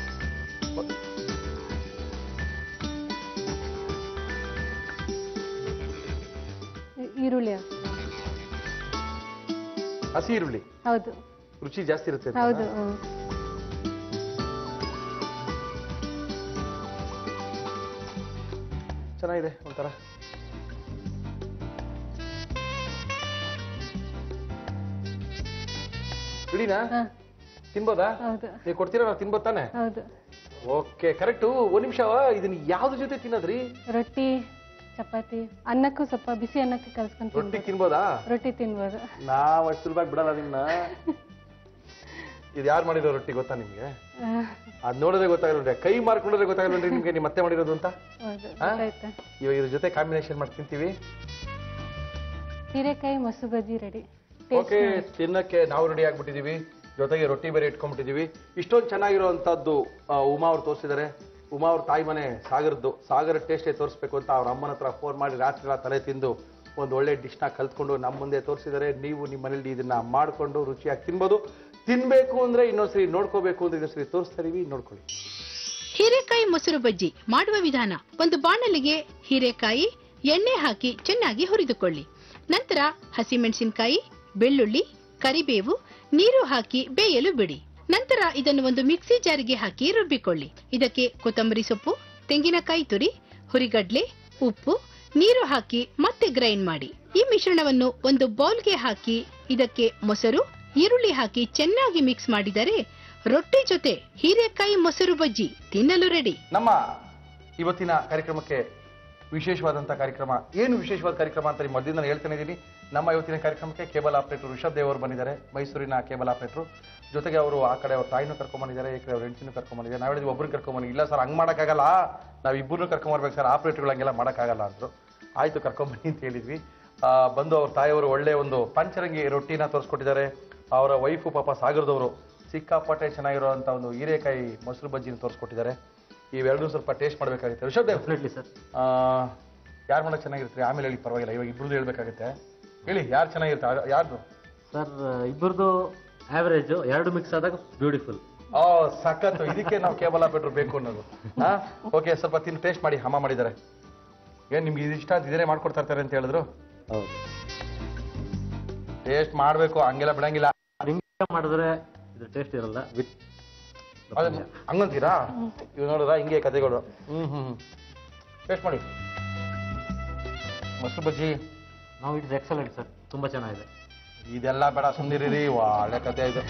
ಈ- ಈರುಳ್ಳಿ ಹಾಕು. ಹಸಿ ಈರುಳ್ಳಿ ಹೌದು ರುಚಿ ಜಾಸ್ತಿ ಇರುತ್ತೆ ಅಂತನಾ? ಹೌದು ಹ್ಮ್. ಚೆನ್ನಾಗಿದೆ ಒಂಥರ ಇಡೀನಾ ಹಾ, ತಿನ್ಬೋದಾ ಹೌದು ನೀವು ಕೊಡ್ತೀರಾ ನಾವು ತಿನ್ಬೋದ್ ತಾನೆ ಹೌದು ಓಕೆ ಕರೆಕ್ಟು ಒಂದ್ ನಿಮಿಷ ಇದನ್ನ ಯಾವ್ದ್ರ ಜೊತೆ ತಿನ್ನೋದ್ರಿ ರೊಟ್ಟಿ ಚಪಾತಿ ಅನ್ನಕ್ಕೂ ಸ್ವಲ್ಪ ಬಿಸಿ ಅನ್ನಕ್ಕೆ ಕಲ್ಸ್ಕೊಂಡು ರೊಟ್ಟಿ ತಿನ್ಬೋದು ತಿನ್ಬೋದಾ ರೊಟ್ಟಿ ತಿನ್ಬೋದು ನಾವ್ ಅಷ್ಟು ಸುಲಭವಾಗಿ ಬಿಡಲ್ಲ ನಿಮ್ನ ಇದು ಯಾರು ಮಾಡಿರೋ ರೊಟ್ಟಿ ಗೊತ್ತಾ ನಿಮ್ಗೆ ಆ, ಅದ್ ನೋಡೋದೇ ಗೊತ್ತಾಗಲ್ಲ ಕೈ ಮಾರ್ಕೊಂಡ್ರೆ ಗೊತ್ತಾಗಲ್ಲ ನಿಮ್ಗೆ ನಿಮ್ಮ ಮತ್ತೆ ಮಾಡಿರೋದು ಅಂತ ಹೌದು ಹಾ? ಗೊತ್ತಾಯ್ತಾ ಇವಾಗ ಇದ್ರ ಜೊತೆ ಕಾಂಬಿನೇಷನ್ ಮಾಡಿ ತಿಂತೀವಿ ಹೀರೆಕಾಯಿ ಮೊಸರು ಬಜ್ಜಿ ರೆಡಿ ಓಕೆ ತಿನ್ನಕ್ಕೆ ನಾವು ರೆಡಿ ಆಗ್ಬಿಟ್ಟಿದೀವಿ ಜೊತೆಗೆ ರೊಟ್ಟಿ ಬೇರೆ ಇಟ್ಕೊಂಡ್ಬಿಟ್ಟಿದೀವಿ ಇಷ್ಟೊಂದು ಚೆನ್ನಾಗಿರುವಂತದ್ದು ಆ, ಉಮಾ ಅವ್ರು ತೋರಿಸಿದ್ದಾರೆ ಉಮಾ ಅವ್ರ ತಾಯಿ ಮನೆ ಸಾಗರದ್ದು ಸಾಗರ ಟೇಸ್ಟೇ ತೋರಿಸ್ಬೇಕು ಅಂತ ಅವ್ರ ಅಮ್ಮನ ಹತ್ರ ಫೋನ್ ಮಾಡಿ ರಾತ್ರಿ ಎಲ್ಲ ತಲೆ ತಿಂದು ಒಂದು ಒಳ್ಳೆ ಡಿಶ್ನ ಕಲ್ತ್ಕೊಂಡು ನಮ್ಮ ಮುಂದೆ ತೋರಿಸಿದ್ದಾರೆ ನೀವು ನಿಮ್ಮ ಮನೇಲಿ ಇದನ್ನ ಮಾಡ್ಕೊಂಡು ರುಚಿಯಾಗಿ ತಿನ್ಬೋದು ತಿನ್ಬೇಕು ಅಂದ್ರೆ ಇನ್ನೊಂದ್ಸರಿ ನೋಡ್ಕೋಬೇಕು ಅಂದ್ರೆ ಇನ್ನೊಂದ್ಸರಿ ತೋರಿಸ್ತಾ ಇದೀವಿ ನೋಡ್ಕೊಳ್ಳಿ ಹೀರೆಕಾಯಿ ಮೊಸರು ಬಜ್ಜಿ ಮಾಡುವ ವಿಧಾನ ಒಂದು ಬಾಣಲಿಗೆ ಹೀರೆಕಾಯಿ ಎಣ್ಣೆ ಹಾಕಿ ಚೆನ್ನಾಗಿ ಹುರಿದುಕೊಳ್ಳಿ ನಂತರ ಹಸಿಮೆಣಸಿನಕಾಯಿ ಬೆಳ್ಳುಳ್ಳಿ ಕರಿಬೇವು ನೀರು ಹಾಕಿ ಬೇಯಲು ಬಿಡಿ ನಂತರ ಇದನ್ನು ಒಂದು ಮಿಕ್ಸಿ ಜಾರಿಗೆ ಹಾಕಿ ರುಬ್ಬಿಕೊಳ್ಳಿ ಇದಕ್ಕೆ ಕೊತ್ತಂಬರಿ ಸೊಪ್ಪು ತೆಂಗಿನಕಾಯಿ ತುರಿ ಹುರಿಗಡ್ಲೆ ಉಪ್ಪು ನೀರು ಹಾಕಿ ಮತ್ತೆ ಗ್ರೈಂಡ್ ಮಾಡಿ ಈ ಮಿಶ್ರಣವನ್ನು ಒಂದು ಬೌಲ್ಗೆ ಹಾಕಿ ಇದಕ್ಕೆ ಮೊಸರು ಈರುಳ್ಳಿ ಹಾಕಿ ಚೆನ್ನಾಗಿ ಮಿಕ್ಸ್ ಮಾಡಿದರೆ ರೊಟ್ಟಿ ಜೊತೆ ಹೀರೆಕಾಯಿ ಮೊಸರು ಬಜ್ಜಿ ತಿನ್ನಲು ರೆಡಿ ನಮ್ಮ ಇವತ್ತಿನ ಕಾರ್ಯಕ್ರಮಕ್ಕೆ ವಿಶೇಷವಾದಂಥ ಕಾರ್ಯಕ್ರಮ ಏನು ವಿಶೇಷವಾದ ಕಾರ್ಯಕ್ರಮ ಅಂತ ನಿಮ್ಮ ಮಧ್ಯದಿಂದ ಹೇಳ್ತಾನೆ ಇದ್ದೀನಿ ನಮ್ಮ ಇವತ್ತಿನ ಕಾರ್ಯಕ್ರಮಕ್ಕೆ ಕೇಬಲ್ ಆಪರೇಟರ್ ರಿಷಬ್ ದೇವ್ ಅವರು ಬಂದಿದ್ದಾರೆ ಮೈಸೂರಿನ ಕೇಬಲ್ ಆಪರೇಟರ್ ಜೊತೆಗೆ ಅವರು ಆ ಕಡೆ ಅವ್ರ ತಾಯಿನೂ ಕರ್ಕೊಂಬಂದಿದ್ದಾರೆ ಈ ಕಡೆ ಅವ್ರ ಹೆಂಡತಿನೂ ಕರ್ಕೊಂಬಂದಿದ್ದಾರೆ ನಾವು ಹೇಳಿದ್ವಿ ಒಬ್ಬರು ಕರ್ಕೊಂಬಂದಿ ಇಲ್ಲ ಸರ್ ಹಂಗೆ ಮಾಡೋಕ್ಕಾಗಲ್ಲ ನಾವು ಇಬ್ಬರನ್ನೂ ಕರ್ಕೊಂಬರ್ಬೇಕು ಸರ್ ಆಪರೇಟರ್ಗಳು ಹಂಗೆಲ್ಲ ಮಾಡೋಕ್ಕಾಗಲ್ಲ ಅಂದರು ಆಯಿತು ಕರ್ಕೊಂಬನ್ನಿ ಅಂತ ಹೇಳಿದ್ವಿ ಆ, ಬಂದು ಅವ್ರ ತಾಯಿಯವರು ಒಳ್ಳೆ ಒಂದು ಪಂಚರಂಗಿ ರೊಟ್ಟಿನ ತೋರಿಸ್ಕೊಟ್ಟಿದ್ದಾರೆ ಅವರ ವೈಫು ಪಾಪ ಸಾಗರದವರು ಸಿಕ್ಕಾಪಟ್ಟೆ ಚೆನ್ನಾಗಿರುವಂಥ ಒಂದು ಹೀರೆಕಾಯಿ ಮೊಸರು ಬಜ್ಜಿನ ತೋರಿಸ್ಕೊಟ್ಟಿದ್ದಾರೆ ಇವೆರಡೂ ಸ್ವಲ್ಪ ಟೇಸ್ಟ್ ಮಾಡಬೇಕಾಗುತ್ತೆ ರಿಷಬ್ ದೇವ್ ಡೆಫಿನೆಟ್ಲಿ ಸರ್ ಯಾರು ಮಾಡೋಕೆ ಚೆನ್ನಾಗಿರ್ತೀರಿ ಆಮೇಲೆ ಹೇಳಿ ಪರವಾಗಿಲ್ಲ ಇವಾಗ ಇಬ್ರದ್ದು ಹೇಳ್ಬೇಕಾಗುತ್ತೆ ಹೇಳಿ ಯಾರು ಚೆನ್ನಾಗಿರ್ತಾರೆ ಯಾರ್ದು ಸರ್ ಇಬ್ಬರದು ಆವರೇಜ್ ಎರಡು ಮಿಕ್ಸ್ ಆದಾಗ ಬ್ಯೂಟಿಫುಲ್ ಓ ಸಖತ್ತು ಇದಕ್ಕೆ ನಾವು ಕೇಬಲ್ ಆಪರೇಟರ್ ಬೇಕು ಅನ್ನೋದು ಹಾ ಓಕೆ ಸ್ವಲ್ಪ ತಿಂದು ಟೇಸ್ಟ್ ಮಾಡಿ ಹಮ ಮಾಡಿದ್ದಾರೆ ಏನ್ ನಿಮ್ಗೆ ಇದು ಇಷ್ಟ ಅಂತ ಇದೇ ಮಾಡ್ಕೊಡ್ತಾ ಇರ್ತಾರೆ ಅಂತ ಹೇಳಿದ್ರು ಹೌದು ಟೇಸ್ಟ್ ಮಾಡಬೇಕು ಹಂಗೆಲ್ಲ ಬಿಡಂಗಿಲ್ಲ ಹಿಂಗೆ ಮಾಡಿದ್ರೆ ಇದು ಟೇಸ್ಟ್ ಇರಲ್ಲ ವಿತ್ ಅದೇ ಹಂಗಂತೀರಾ ಇವ್ ನೋಡಿದ್ರ ಹಿಂಗೆ ಕತೆಗಳು ಹ್ಮ್ ಹ್ಮ್ ಟೇಸ್ಟ್ ಮಾಡಿ ಮೊಸರು ಬಜ್ಜಿ ನಾವು ಇಟ್ಸ್ ಎಕ್ಸಲೆಂಟ್ ಸರ್ ತುಂಬಾ ಚೆನ್ನಾಗಿದೆ ಇದೆಲ್ಲ ಬೇಡ ಸುಮ್ಮನಿರಿ ಒಳ್ಳೆ ಕತೆ ಇದು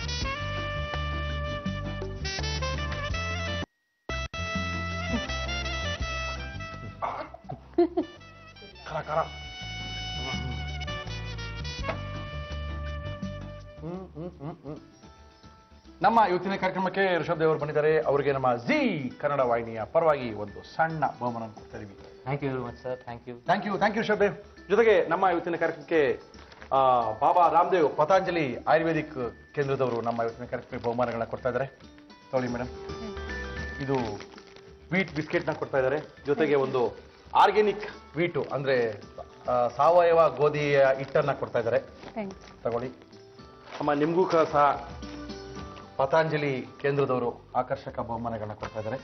ಖರ ಖರ ಹ್ಮ್, ಹ್ಮ್, ಹ್ಮ್, ಹ್ಮ್. ನಮ್ಮ ಇವತ್ತಿನ ಕಾರ್ಯಕ್ರಮಕ್ಕೆ ಋಷಭ್ ದೇವರು ಬಂದಿದ್ದಾರೆ ಅವರಿಗೆ ನಮ್ಮ ಜಿ ಕನ್ನಡ ವಾಹಿನಿಯ ಪರವಾಗಿ ಒಂದು ಸಣ್ಣ ಬಹುಮಾನ ಕೊಡ್ತಾ ಇದೀವಿ thank you very much sir thank you thank you thank you Rishab Dev ಜೊತೆಗೆ ನಮ್ಮ ಇವತ್ತಿನ ಕಾರ್ಯಕ್ರಮಕ್ಕೆ ಆ, ಬಾಬಾ ರಾಮದೇವ್ ಪತಾಂಜಲಿ ಆಯುರ್ವೇದಿಕ್ ಕೇಂದ್ರದವರು ನಮ್ಮ ಇವತ್ತಿನ ಕಾರ್ಯಕ್ರಮಕ್ಕೆ ಬಹುಮಾನಗಳನ್ನ ಕೊಡ್ತಾ ಇದ್ದಾರೆ ನೋಡಿ ಮೇಡಮ್ ಇದು ವೀಟ್ ಬಿಸ್ಕೆಟ್ನ ಕೊಡ್ತಾ ಇದ್ದಾರೆ ಜೊತೆಗೆ ಒಂದು ಆರ್ಗ್ಯಾನಿಕ್ ವೀಟು ಅಂದ್ರೆ ಆ, ಸಾವಯವ ಗೋಧಿಯ ಹಿಟ್ಟನ್ನ ಕೊಡ್ತಾ ಇದ್ದಾರೆ ಥ್ಯಾಂಕ್ಸ್ ತಗೊಳ್ಳಿ ಅಮ್ಮ ನಿಮಗೂ ಕ- ಸಹ ಪತಾಂಜಲಿ ಕೇಂದ್ರದವರು ಆಕರ್ಷಕ ಬಹುಮಾನಗಳನ್ನ ಕೊಡ್ತಾ ಇದ್ದಾರೆ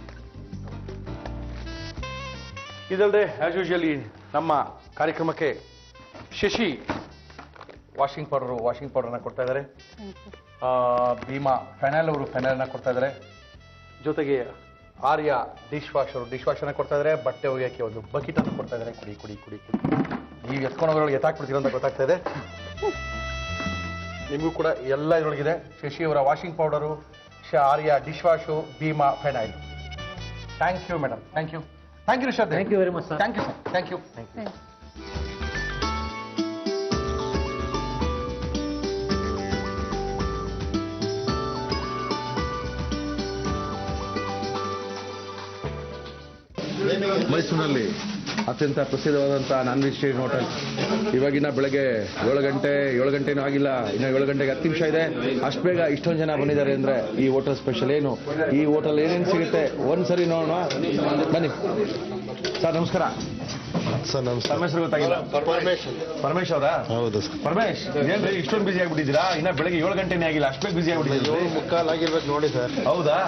ಇದಲ್ಲದೆ ಆಸ್ ಯೂಶುವಲಿ ನಮ್ಮ ಕಾರ್ಯಕ್ರಮಕ್ಕೆ ಶಶಿ ವಾಷಿಂಗ್ ಪೌಡರ್ ವಾಷಿಂಗ್ ಪೌಡರ್ನ ಕೊಡ್ತಾ ಇದ್ದಾರೆ ಥ್ಯಾಂಕ್ ಯು ಆ, ಭೀಮಾ ಫೆನಲ್ ಅವರು ಫೆನಲ್ನ ಕೊಡ್ತಾ ಇದ್ದಾರೆ ಜೊತೆಗೆ ಆರ್ಯ ಡಿಶ್ ವಾಷರ್ ಡಿಶ್ ವಾಷರ್ನ ಕೊಡ್ತಾ ಇದ್ದಾರೆ ಬಟ್ಟೆ ಒಗೆಯಕ್ಕೆ ಒಂದು ಬಕೆಟ್ ಅನ್ನು ಕೊಡ್ತಾ ಇದ್ದಾರೆ ಕುಡಿ ಕುಡಿ ಕುಡಿ ಕುಡಿ ನೀವು ಎತ್ಕೊಂಡು ಹೋಗೋದ್ರೊಳಗೆ ಎತ್ತಾಕ್ಬಿಡ್ತೀರ ಅಂತ ಗೊತ್ತಾಗ್ತಾ ಇದೆ ನಿಮಗೂ ಕೂಡ ಎಲ್ಲ ಇದರೊಳಗಿದೆ ಶಶಿ ಅವರ ವಾಷಿಂಗ್ ಪೌಡರು ಶ Arya dish wash Bheema phenyl thank you madam thank you thank you Rishab thank you very much sir thank you sir thank you thank you ಮೈಸೂರಿನಲ್ಲಿ ಅತ್ಯಂತ ಪ್ರಸಿದ್ಧವಾದಂಥ ನಾನ್ ವೆಜಿಟೇರಿಯನ್ ಹೋಟೆಲ್ ಇವಾಗಿನ ಬೆಳಗ್ಗೆ ಏಳು ಗಂಟೆ ಏಳು ಗಂಟೆನೂ ಆಗಿಲ್ಲ ಇನ್ನು ಏಳು ಗಂಟೆಗೆ ಹತ್ತು ನಿಮಿಷ ಇದೆ ಅಷ್ಟು ಬೇಗ ಇಷ್ಟೊಂದು ಜನ ಬಂದಿದ್ದಾರೆ ಅಂದರೆ ಈ ಹೋಟೆಲ್ ಸ್ಪೆಷಲ್ ಏನು ಈ ಹೋಟೆಲ್ ಏನೇನು ಸಿಗುತ್ತೆ ಒಂದ್ಸರಿ ನೋಡೋಣ ಬನ್ನಿ ಸರ್ ನಮಸ್ಕಾರ ಸರ್ ನಮಸ್ಕಾರ ತಮ್ಮ ಹೆಸರು ಗೊತ್ತಾಗಿಲ್ಲ ಪರಮೇಶ್ ಅವರಾ ಹೌದು ಸರ್ ಪರಮೇಶ್ ಏನ್ರಿ ಇಷ್ಟೊಂದು ಬಿಸಿ ಆಗ್ಬಿಟ್ಟಿದ್ದೀರಾ ಇನ್ನ ಬೆಳಗ್ಗೆ ಏಳು ಗಂಟೆನೇ ಆಗಿಲ್ಲ ಅಷ್ಟು ಬೇಗ ಬಿಸಿ ಆಗ್ಬಿಟ್ಟಿದ್ದೀರಾ ಏಳು ಮುಕ್ಕಾಲ್ ಆಗಿರ್ಬೇಕು ನೋಡಿ ಸರ್ ಹೌದಾ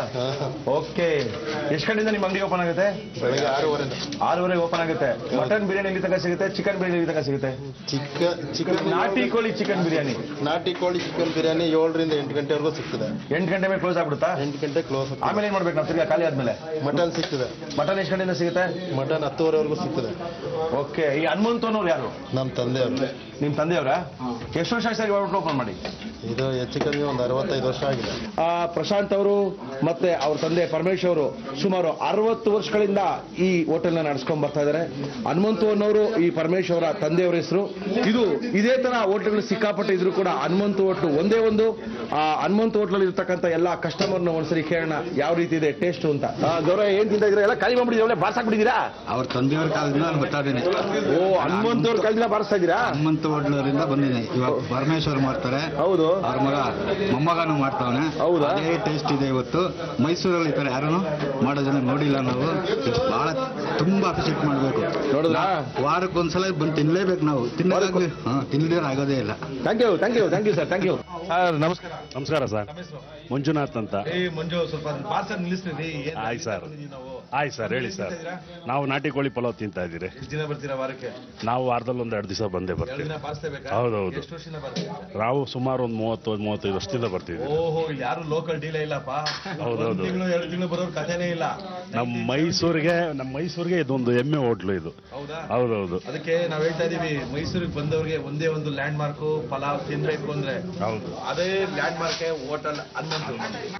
ಓಕೆ ಎಷ್ಟು ಗಂಟೆಯಿಂದ ನಿಮ್ಮ ಅಂಗಡಿ ಓಪನ್ ಆಗುತ್ತೆ ಬೆಳಗ್ಗೆ ಆರೂವರೆ ಆರೂವರೆಗೆ ಓಪನ್ ಆಗುತ್ತೆ ಮಟನ್ ಬಿರಿಯಾನಿ ಎಲ್ಲಿ ತನಕ ಸಿಗುತ್ತೆ ಚಿಕನ್ ಬಿರಿಯಾನಿ ಎಲ್ಲಿ ತನಕ ಸಿಗುತ್ತೆ ಚಿಕ್ಕ ಚಿಕನ್ ನಾಟಿ ಕೋಳಿ ಚಿಕನ್ ಬಿರಿಯಾನಿ ನಾಟಿ ಕೋಳಿ ಚಿಕನ್ ಬಿರಿಯಾನಿ ಏಳರಿಂದ ಎಂಟು ಗಂಟೆವರೆಗೂ ಸಿಗ್ತದೆ ಎಂಟು ಗಂಟೆ ಮೇಲೆ ಕ್ಲೋಸ್ ಆಗ್ಬಿಡುತ್ತಾ ಎಂಟು ಗಂಟೆ ಕ್ಲೋಸ್ ಆಮೇಲೆ ಏನ್ ಮಾಡ್ಬೇಕು ನಾವು ತಿರ್ಗಾ ಖಾಲಿ ಆದ್ಮೇಲೆ ಮಟನ್ ಸಿಗ್ತದೆ ಮಟನ್ ಎಷ್ಟು ಗಂಟೆಯಿಂದ ಸಿಗುತ್ತೆ ಮಟನ್ ಹತ್ತುವರೆವರೆಗೂ ಸಿಗ್ತದೆ ಓಕೆ ಈ ಹನುಮಂತನವ್ರು ಯಾರು ನಮ್ಮ ತಂದೆಯವರು ನಿಮ್ ತಂದೆಯವರ ಎಷ್ಟು ವರ್ಷ ಆಯ್ತು ಹೋಟೆಲ್ ಓಪನ್ ಮಾಡಿ ಇದು ಹೆಚ್ಚು ಕಮ್ಮಿ ಒಂದು ಅರವತ್ತೈದು ವರ್ಷ ಆಗಿದೆ ಆ, ಪ್ರಶಾಂತ್ ಅವರು ಮತ್ತೆ ಅವ್ರ ತಂದೆ ಪರಮೇಶ್ ಅವರು ಸುಮಾರು ಅರವತ್ತು ವರ್ಷಗಳಿಂದ ಈ ಹೋಟೆಲ್ನ ನಡೆಸ್ಕೊಂಡ್ ಬರ್ತಾ ಇದ್ದಾರೆ ಹನುಮಂತು ಅನ್ನೋರು ಈ ಪರಮೇಶ್ ಅವರ ತಂದೆಯವರ ಹೆಸರು ಇದು ಇದೇ ತರ ಹೋಟೆಲ್ಗಳು ಸಿಕ್ಕಾಪಟ್ಟೆ ಇದ್ರು ಕೂಡ ಹನುಮಂತು ಹೋಟ್ಲು ಒಂದೇ ಒಂದು ಆ ಹನುಮಂತು ಹೋಟ್ಲಲ್ಲಿ ಇರ್ತಕ್ಕಂಥ ಎಲ್ಲ ಕಸ್ಟಮರ್ನ ಒಂದ್ಸರಿ ಕೇಳೋಣ ಯಾವ ರೀತಿ ಇದೆ ಟೇಸ್ಟ್ ಅಂತ ಆ, ಗೌರವ ಏನ್ ತಿಂತ ಇದ್ರೆ ಎಲ್ಲ ಖಾಲಿ ಮಾಡ್ಬಿಟ್ಟಿದ್ರೆ ಬಾರ್ಸಾಕ್ಬಿಟ್ಟಿದ್ದೀರಾ ಅವ್ರ ತಂದೆಯವ್ರ ಕಾಲದಿಂದ ನಾನು ಬರ್ತಾ ಇದ್ದೀನಿ ಓ ಹನುಮಂತ ಅವ್ರ ಕಾಲದಿಂದ ಬಾರಿಸ್ತಾ ಇದ್ದೀರಾ ಹನುಮಂತ ಹೋಟ್ಲರಿಂದ ಬಂದಿದ್ದೀನಿ ಇವಾಗ ಪರಮೇಶ್ವರ್ ಮಾಡ್ತಾರೆ ಹೌದು ಅವ್ರ ಮಗ ಮೊಮ್ಮಗನು ಮಾಡ್ತಾವನೆ ಹೌದಾ? ಅದೇ ಟೇಸ್ಟ್ ಇದೆ ಇವತ್ತು ಮೈಸೂರಲ್ಲಿ ಈ ತರ ಯಾರು ಮಾಡೋ ಜನ ನೋಡಿಲ್ಲ ನಾವು ಬಹಳ ತುಂಬಾ ಅಪ್ರಿಷಿಯೇಟ್ ಮಾಡ್ಬೇಕು ನೋಡಿದ್ರಾ? ವಾರಕ್ಕೊಂದ್ಸಲ ಬಂದು ತಿನ್ಲೇಬೇಕು ನಾವು ತಿನ್ನೋದಾಗ್ಲಿ ಹಾ ತಿನ್ನದೇ ಆಗೋದೇ ಇಲ್ಲ thank you thank you thank you sir thank you sir ನಮಸ್ಕಾರ ನಮಸ್ಕಾರ ಸರ್ ಮಂಜುನಾಥ್ ಅಂತ ಮಂಜು ಸ್ವಲ್ಪ ಪಾರ್ಸಲ್ ನಿಲ್ಲಿಸ್ತೀರಿ ಆಯ್ತು ಸರ್ ಆಯ್ತು ಸರ್ ಹೇಳಿ ಸರ್ ನಾವು ನಾಟಿ ಕೋಳಿ ಪಲಾವ್ ತಿಂತಾ ಇದ್ದೀರಿ ಎಷ್ಟು ದಿನ ಬರ್ತೀರಾ ವಾರಕ್ಕೆ ನಾವು ವಾರದಲ್ಲಿ ಒಂದು ಎರಡು ದಿವಸ ಬಂದೇ ಬರ್ತೀವಿ ಪಾರ್ಸ್ಲೇಬೇಕಾ ಹೌದೌದು ಎಷ್ಟು ವರ್ಷದಿಂದ ಬರ್ತೀರಾ ನಾವು ಸುಮಾರು ಒಂದು ಮೂವತ್ತು ಮೂವತ್ತೈದು ವರ್ಷದಿಂದ ಬರ್ತೀವಿ ಓಹೋ ಇಲ್ಲಿ ಯಾರು ಲೋಕಲ್ ಡೀಲೇ ಇಲ್ಲಪ್ಪ ಹೌದೌದು. ತಿಂಗಳು ಎರಡು ತಿಂಗಳು ಬರೋರ್ ಕಥೆನೇ ಇಲ್ಲ ನಮ್ಮ ಮೈಸೂರಿಗೆ ನಮ್ಮ ಮೈಸೂರಿಗೆ ಇದೊಂದು ಎಮ್ಮೆ ಹೋಟ್ಲು ಇದು ಹೌದಾ ಹೌದೌದು ಅದಕ್ಕೆ ನಾವ್ ಹೇಳ್ತಾ ಇದೀವಿ ಮೈಸೂರಿಗೆ ಬಂದವ್ರಿಗೆ ಒಂದೇ ಒಂದು ಲ್ಯಾಂಡ್ ಮಾರ್ಕ್ ಪಲಾವ್ ತಿನ್ಬೇಕು ಅಂದ್ರೆ ಹೌದು ಅದೇ ಲ್ಯಾಂಡ್ ಮಾರ್ಕ್ ಹೋಟೆಲ್ ಹನುಮಂತು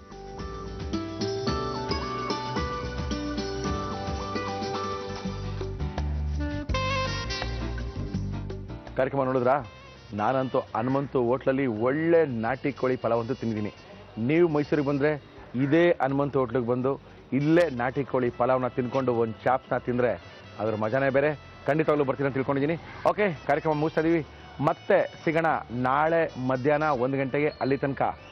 ಕಾರ್ಯಕ್ರಮ ನೋಡಿದ್ರಾ ನಾನಂತೂ ಹನುಮಂತು ಹೋಟ್ಲಲ್ಲಿ ಒಳ್ಳೆ ನಾಟಿ ಕೋಳಿ ಪಲಾವ್ ಅಂತೂ ತಿಂದಿದ್ದೀನಿ ನೀವು ಮೈಸೂರಿಗೆ ಬಂದರೆ ಇದೇ ಹನುಮಂತು ಹೋಟ್ಲಿಗೆ ಬಂದು ಇಲ್ಲೇ ನಾಟಿ ಕೋಳಿ ಪಲಾವ್ನ ತಿನ್ಕೊಂಡು ಒಂದು ಚಾಪ್ಸ್ನ ತಿಂದರೆ ಅದ್ರ ಮಜಾನೇ ಬೇರೆ ಖಂಡಿತವಾಗ್ಲೂ ಬರ್ತೀನಿ ಅಂತ ತಿಳ್ಕೊಂಡಿದ್ದೀನಿ ಓಕೆ ಕಾರ್ಯಕ್ರಮ ಮುಗಿಸ್ತಾ ಇದೀವಿ ಮತ್ತೆ ಸಿಗೋಣ ನಾಳೆ ಮಧ್ಯಾಹ್ನ ಒಂದು ಗಂಟೆಗೆ ಅಲ್ಲಿ ತನಕ